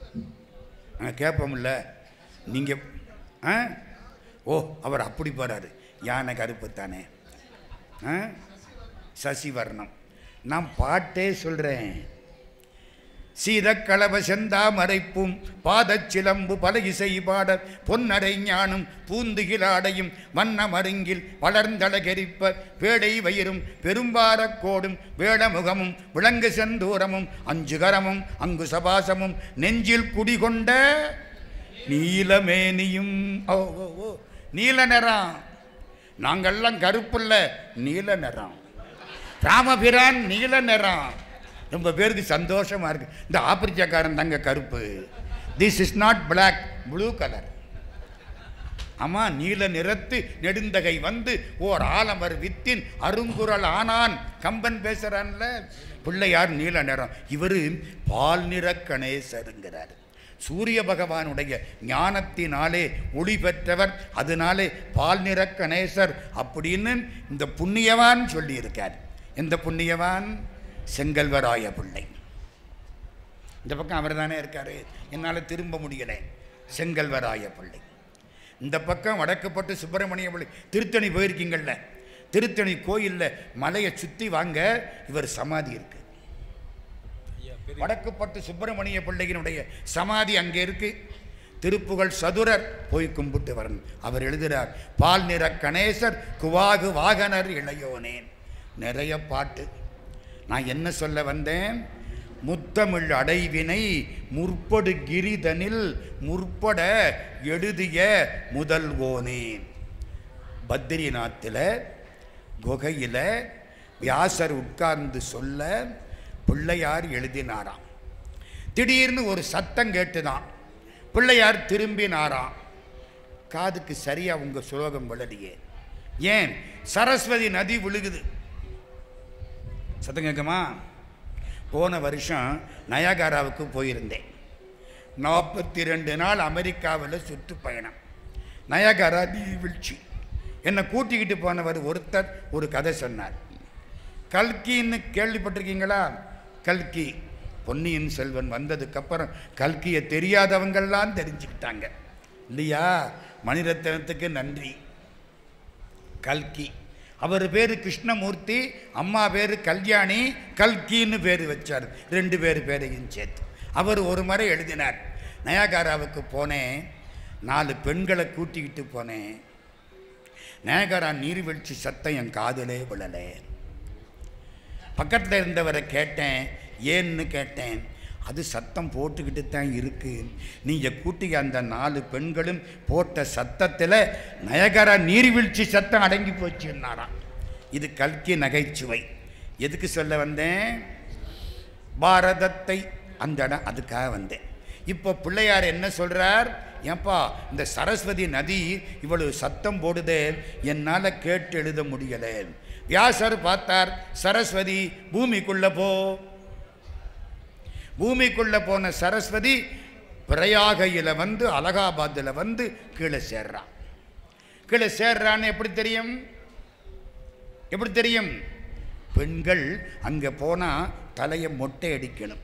Speaker 1: ஆ கேட்போம்ல நீங்கள் ஆ ஓ அவர் அப்படி போகிறாரு யானை கருப்பு தானே ஆ சசிவர்ணம் நான் பாட்டே சொல்கிறேன் சீதக்களவ செந்தாமரைப்பும் பாதச்சிலம்பு பல இசை பாட பொன்னடை ஞானும் பூந்துகிலாடையும் வண்ண மருங்கில் வளர்ந்தழகெரிப்ப பேடை வயிறும் பெரும்பாரக் கோடும் வேடமுகமும் விளங்கு செந்தூரமும் அஞ்சுகரமும் அங்கு சபாசமும் நெஞ்சில் குடிகொண்ட நீலமேனியும் ஓ ஓ ஓ நீல நிறம் நாங்கள்லாம் கருப்புல்ல நீல நிறம் ராமபிரான் நீல நிறம் ரொம்ப பேருக்கு சந்தோஷமா இருக்கு இந்த ஆப்பிரிக்காக்காரன் தாங்க கருப்பு this is not black blue colour ஆமா நீல நிறத்து நெடுந்தகை வந்து ஓர் ஆலமர் வித்தின் அருங்குரல் ஆனான் கம்பன் பேசுறான்ல பிள்ளையார் நீல நிறம் இவரு பால் நிற கணேசருங்கிறார் சூரிய பகவானுடைய ஞானத்தினாலே ஒளி பெற்றவர் அதனாலே பால் நிற கணேசர் அப்படின்னு இந்த புண்ணியவான் சொல்லியிருக்கார் எந்த புண்ணியவான் செங்கல்வராய பிள்ளை இந்த பக்கம் அவர் தானே இருக்காரு என்னால் திரும்ப முடியலை செங்கல்வராய பிள்ளை இந்த பக்கம் வடக்குப்பட்டு சுப்பிரமணிய பிள்ளை திருத்தணி போயிருக்கீங்கள்ல திருத்தணி கோயிலில் மலையை சுற்றி வாங்க இவர் சமாதி இருக்கு வடக்குப்பட்டு சுப்பிரமணிய பிள்ளையினுடைய சமாதி அங்கே இருக்கு திருப்புகழ் சதுரர் போய் கும்பிட்டு வரணும் அவர் எழுதுகிறார் பால் நிற கணேசர் குவாகு வாகனர் இளையோனேன் நிறைய பாட்டு நான் என்ன சொல்ல வந்தேன் முத்தமிழ் அடைவினை முற்படு கிரிதனில் முற்பட எழுதிய முதல்வோனே பத்ரிநாத்தில் குகையில் வியாசர் உட்கார்ந்து சொல்ல பிள்ளையார் எழுதினாராம் திடீர்னு ஒரு சத்தம் கேட்டுதான் பிள்ளையார் திரும்பினாராம் காதுக்கு சரியா உங்க சுலோகம் விழலையே ஏன் சரஸ்வதி நதி விழுகுது சத்தம் கேட்குமா போன வருஷம் நயாகாராவுக்கு போயிருந்தேன் நாற்பத்தி ரெண்டு நாள் அமெரிக்காவில் சுற்றுப்பயணம் நயாகாரா நீர்வீழ்ச்சி என்னை கூட்டிக்கிட்டு போனவர் ஒருத்தர் ஒரு கதை சொன்னார் கல்கின்னு கேள்விப்பட்டிருக்கீங்களா கல்கி பொன்னியின் செல்வன் வந்ததுக்கப்புறம் கல்கியை தெரியாதவங்கள்லாம் தெரிஞ்சுக்கிட்டாங்க இல்லையா மணிரத்னத்துக்கு நன்றி கல்கி அவர் பேர் கிருஷ்ணமூர்த்தி அம்மா பேர் கல்யாணி கல்கின்னு பேர் வச்சார் ரெண்டு பேர் பேரையும் சேர்த்து அவர் ஒரு முறை எழுதினார் நயாகாராவுக்கு போனேன் நாலு பெண்களை கூட்டிக்கிட்டு போனேன் நயாகாரா நீர்வீழ்ச்சி சத்தம் என் காதிலே விழலை பக்கத்தில் இருந்தவரை கேட்டேன் ஏன்னு கேட்டேன் அது சத்தம் போட்டுக்கிட்டு தான் இருக்கு நீங்கள் கூட்டிய அந்த நாலு பெண்களும் போட்ட சத்தத்தில் நயகரா நீர்வீழ்ச்சி சத்தம் அடங்கி போச்சுன்னாராம் இது கல்கி நகைச்சுவை எதுக்கு சொல்ல வந்தேன் பாரதத்தை அந்த இடம் அதுக்காக வந்தேன் இப்போ பிள்ளையார் என்ன சொல்கிறார் ஏன்பா இந்த சரஸ்வதி நதி இவ்வளவு சத்தம் போடுதே என்னால் கேட்டு எழுத முடியலை வியாசர் பார்த்தார் சரஸ்வதி பூமிக்குள்ள போ பூமிக்குள்ள போன சரஸ்வதி பிரயாகையில் வந்து அலகாபாத்தில் வந்து கீழே சேர்றான் கீழே சேர்றான்னு எப்படி தெரியும் எப்படி தெரியும் பெண்கள் அங்கே போனால் தலையை மொட்டை அடிக்கணும்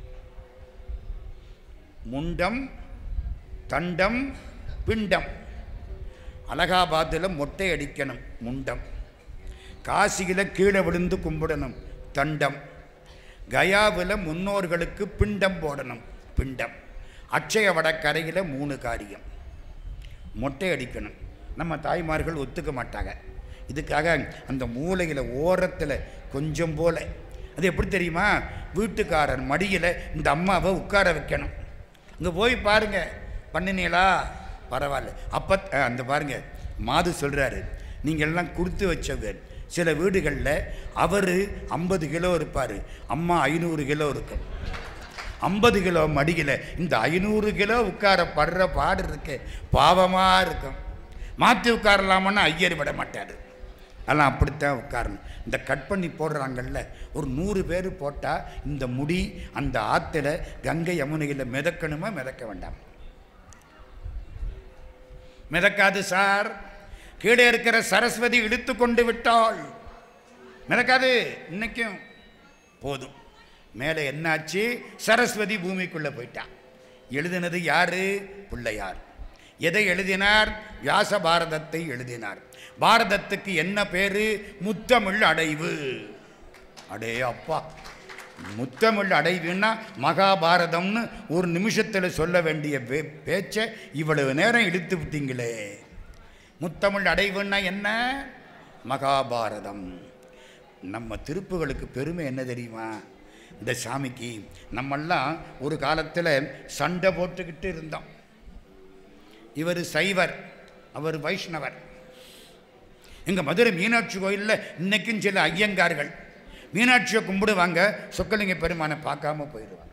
Speaker 1: முண்டம் தண்டம் பிண்டம் அலகாபாத்தில் மொட்டை அடிக்கணும் முண்டம் காசியில் கீழே விழுந்து கும்பிடணும் தண்டம் கயாவில் முன்னோர்களுக்கு பிண்டம் போடணும் பிண்டம் அட்சய வடக்கரையில் மூணு காரியம் மொட்டை அடிக்கணும் நம்ம தாய்மார்கள் ஒத்துக்க மாட்டாங்க இதுக்காக அந்த மூலையில் ஓரத்தில் கொஞ்சம் போல அது எப்படி தெரியுமா வீட்டுக்காரர் மடியில் இந்த அம்மாவை உட்கார வைக்கணும் அங்கே போய் பாருங்க பண்ணினீங்களா பரவாயில்ல அப்போ அந்த பாருங்க மாது சொல்கிறாரு நீங்கள் எல்லாம் கொடுத்து வச்சவர் சில வீடுகளில் அவர் ஐம்பது கிலோ இருப்பார் அம்மா ஐநூறு கிலோ இருக்கும் ஐம்பது கிலோ மடியில் இந்த ஐநூறு கிலோ உட்கார படுற பாடு இருக்கு பாவமாக இருக்கும் மாற்றி உட்காரலாமன்னு ஐயர் விட மாட்டார் அதெல்லாம் அப்படித்தான் உட்காரணும் இந்த கட் பண்ணி போடுறாங்கல்ல ஒரு நூறு பேர் போட்டால் இந்த முடி அந்த ஆற்றுல கங்கை யமுனையில் மிதக்கணுமா மிதக்க வேண்டாம் மிதக்காது சார் கீழே இருக்கிற சரஸ்வதி இழுத்து கொண்டு விட்டாள் மிதக்காது இன்னைக்கும் போதும் மேலே என்னாச்சு சரஸ்வதி பூமிக்குள்ளே போயிட்டா எழுதினது யாரு பிள்ளையார் எதை எழுதினார் வியாச பாரதத்தை எழுதினார் பாரதத்துக்கு என்ன பேரு முத்தமிழ் அடைவு அடே அப்பா முத்தமிழ் அடைவுன்னா மகாபாரதம்னு ஒரு நிமிஷத்தில் சொல்ல வேண்டிய பே பேச்சை இவ்வளவு நேரம் இழுத்து விட்டீங்களே முத்தமிழ் அடைவுன்னா என்ன மகாபாரதம் நம்ம திருப்புகளுக்கு பெருமை என்ன தெரியுமா இந்த சாமிக்கு நம்மெல்லாம் ஒரு காலத்தில் சண்டை போட்டுக்கிட்டு இருந்தோம் இவர் சைவர் அவர் வைஷ்ணவர் எங்கள் மதுரை மீனாட்சி கோயிலில் இன்னைக்கும் சில ஐயங்கார்கள் மீனாட்சியை கும்பிடுவாங்க சொக்கலிங்க பெருமானை பார்க்காம போயிடுவாங்க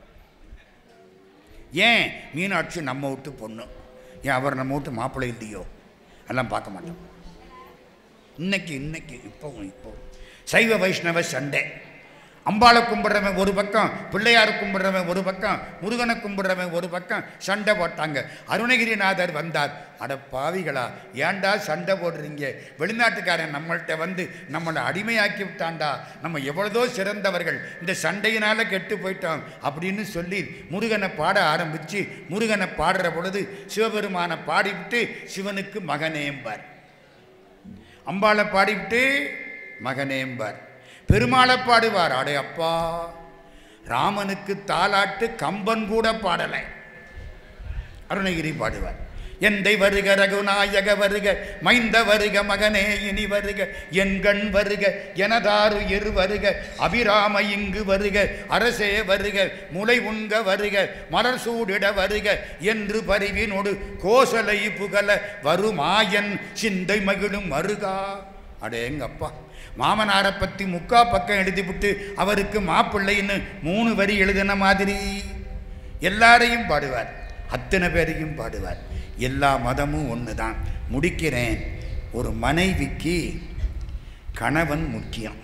Speaker 1: ஏன் மீனாட்சி நம்ம வீட்டு பொண்ணு ஏன் அவர் நம்ம வீட்டு மாப்பிள்ளை இல்லையோ எல்லாம் பார்க்க மாட்டோம் இன்னைக்கு இன்னைக்கு இப்போவும் இப்போவும் சைவ வைஷ்ணவ சண்டை அம்பாளை கும்பிட்றவன் ஒரு பக்கம் பிள்ளையார் கும்பிட்றவன் ஒரு பக்கம் முருகனை கும்பிட்றவன் ஒரு பக்கம் சண்டை போட்டாங்க அருணகிரிநாதர் வந்தார் அட பாவிகளா ஏன்டா சண்டை போடுறீங்க வெளிநாட்டுக்காரன் நம்மள்கிட்ட வந்து நம்மளை அடிமையாக்கி விட்டான்டா நம்ம எவ்வளதோ சிறந்தவர்கள் இந்த சண்டையினால் கெட்டு போயிட்டோம் அப்படின்னு சொல்லி முருகனை பாட ஆரம்பித்து முருகனை பாடுற பொழுது சிவபெருமானை பாடிவிட்டு சிவனுக்கு மகனேம்பார் அம்பாளை பாடிவிட்டு மகனேம்பார் பெருமாளை பாடுவார் அடே அப்பா ராமனுக்கு தாலாட்டு கம்பன் கூட பாடலை அருணகிரி பாடுவார் எந்தை வருக ரகுநாயக வருக மைந்த வருக மகனே இனி வருக என் கண் வருக எனதாரு எரு வருக அபிராம இங்கு வருக அரசே வருக முளை உண்க வருக மலர் சூடிட வருக என்று பரிவினோடு கோசலை புகழ வருமாயன் சிந்தை மகிழும் மருகா அடேங்கப்பா மாமனாரை பற்றி முக்கா பக்கம் எழுதிவிட்டு அவருக்கு மாப்பிள்ளைன்னு மூணு வரி எழுதின மாதிரி எல்லாரையும் பாடுவார் அத்தனை பேரையும் பாடுவார் எல்லா மதமும் ஒன்று தான் முடிக்கிறேன் ஒரு மனைவிக்கு கணவன் முக்கியம்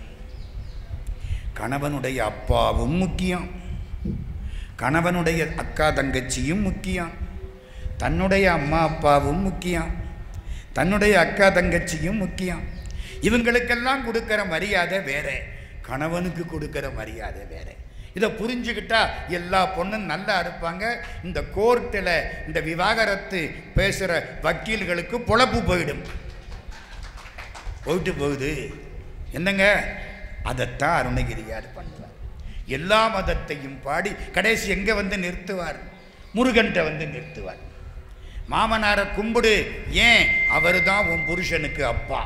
Speaker 1: கணவனுடைய அப்பாவும் முக்கியம் கணவனுடைய அக்கா தங்கச்சியும் முக்கியம் தன்னுடைய அம்மா அப்பாவும் முக்கியம் தன்னுடைய அக்கா தங்கச்சியும் முக்கியம் இவங்களுக்கெல்லாம் கொடுக்குற மரியாதை வேற கணவனுக்கு கொடுக்குற மரியாதை வேற இதை புரிஞ்சுக்கிட்டா எல்லா பொண்ணும் நல்லா இருப்பாங்க இந்த கோர்ட்டில் இந்த விவாகரத்து பேசுகிற வக்கீல்களுக்கு பொழப்பு போயிடும் போயிட்டு போகுது என்னங்க அதைத்தான் அருணகிரியார் பண்ணுவார் எல்லா மதத்தையும் பாடி கடைசி எங்கே வந்து நிறுத்துவார் முருகன்கிட்ட வந்து நிறுத்துவார் மாமனாரை கும்பிடு ஏன் அவர் தான் உன் புருஷனுக்கு அப்பா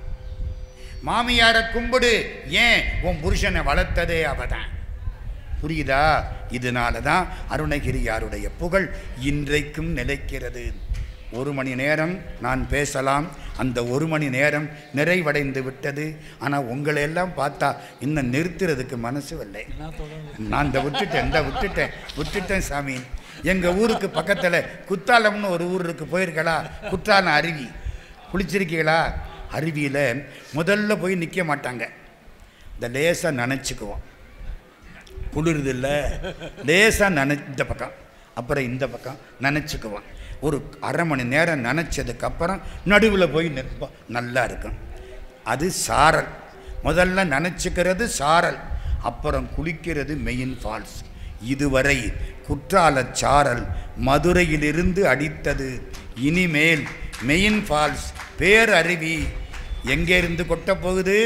Speaker 1: மாமியாரை கும்பிடு ஏன் உன் புருஷனை வளர்த்ததே அவதான் புரியுதா இதனால தான் அருணகிரியாருடைய புகழ் இன்றைக்கும் நிலைக்கிறது ஒரு மணி நேரம் நான் பேசலாம் அந்த ஒரு மணி நேரம் நிறைவடைந்து விட்டது ஆனால் உங்களை எல்லாம் பார்த்தா இன்னும் நிறுத்துறதுக்கு மனசு இல்லை நான் இந்த விட்டுட்டேன் இந்த விட்டுட்டேன் விட்டுட்டேன் சாமி எங்கள் ஊருக்கு பக்கத்தில் குத்தாலம்னு ஒரு ஊர் இருக்கு போயிருக்கலா குற்றாலம் அருவி குளிச்சிருக்கீங்களா அருவியில் முதல்ல போய் நிற்க மாட்டாங்க இந்த லேசாக நினச்சிக்குவோம் குளிருது இல்லை லேசாக நனை இந்த பக்கம் அப்புறம் இந்த பக்கம் நினச்சிக்குவோம் ஒரு அரை மணி நேரம் நினச்சதுக்கப்புறம் நடுவில் போய் நிற்போம் நல்லா இருக்கும் அது சாரல் முதல்ல நினச்சிக்கிறது சாரல் அப்புறம் குளிக்கிறது மெயின் ஃபால்ஸ் இதுவரை குற்றாலச் சாரல் மதுரையிலிருந்து அடித்தது இனிமேல் மெயின் ஃபால்ஸ் பேரருவி எங்கே இருந்து கொட்டப் போகுது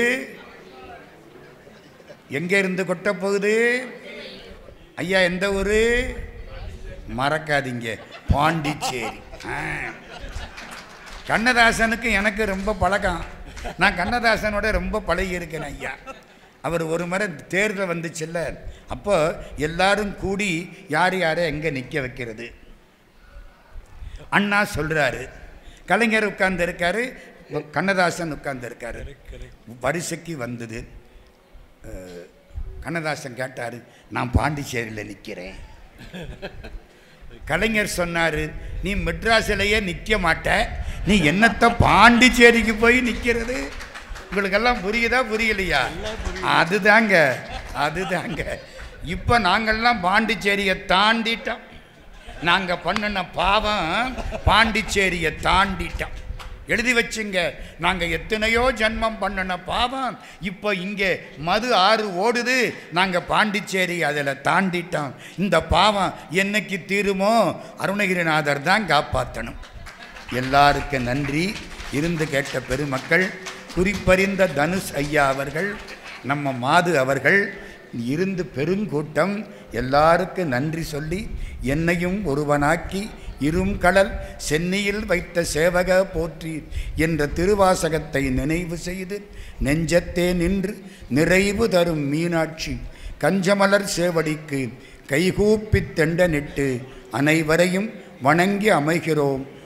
Speaker 1: எங்கே இருந்து கொட்டப் போகுது ஐயா எந்த ஊர் மறக்காதீங்க பாண்டிச்சேரி ஆ. கண்ணதாசனுக்கு எனக்கு ரொம்ப பழக்கம் நான் கண்ணதாசனோட ரொம்ப பழகி இருக்கேன் ஐயா அவர் ஒரு முறை தேர்தல் வந்துச்சுல்ல அப்போ எல்லாரும் கூடி யார் யாரை எங்கே நிற்க வைக்கிறது அண்ணா சொல்கிறாரு கலைஞர் உட்கார்ந்து இருக்காரு கண்ணதாசன் உட்கார்ந்து இருக்காரு வரிசைக்கு வந்தது அஹ், கண்ணதாசன் கேட்டார் நான் பாண்டிச்சேரியில் நிற்கிறேன் கலைஞர் சொன்னார் நீ மெட்ராஸிலேயே நிற்க மாட்ட நீ என்னத்தை பாண்டிச்சேரிக்கு போய் நிற்கிறது உங்களுக்கெல்லாம் புரியுதா புரியலையா அதுதாங்க அதுதாங்க இப்போ நாங்கள்லாம் பாண்டிச்சேரியை தாண்டிட்டோம் நாங்கள் பண்ணின பாவம் பாண்டிச்சேரியை தாண்டிட்டோம் எழுதி வச்சுங்க நாங்கள் எத்தனையோ ஜென்மம் பண்ணின பாவம் இப்போ இங்கே மது ஆறு ஓடுது நாங்கள் பாண்டிச்சேரி அதில் தாண்டிட்டோம் இந்த பாவம் என்னைக்கு தீருமோ அருணகிரிநாதர் தான் காப்பாற்றணும் எல்லாருக்கும் நன்றி இருந்து கேட்ட பெருமக்கள் குறிப்பறிந்த தனுஷ் ஐயா அவர்கள் நம்ம மாது அவர்கள் இருந்து பெருங்கூட்டம் எல்லாருக்கும் நன்றி சொல்லி என்னையும் ஒருவனாக்கி இரும் கடல் சென்னியில் வைத்த சேவக போற்றி என்ற திருவாசகத்தை நினைவு செய்து நெஞ்சத்தே நின்று நிறைவு தரும் மீனாட்சி கஞ்சமலர் சேவடிக்கு கைகூப்பித் தெண்டனிட்டு அனைவரையும் வணங்கி அமைகிறோம்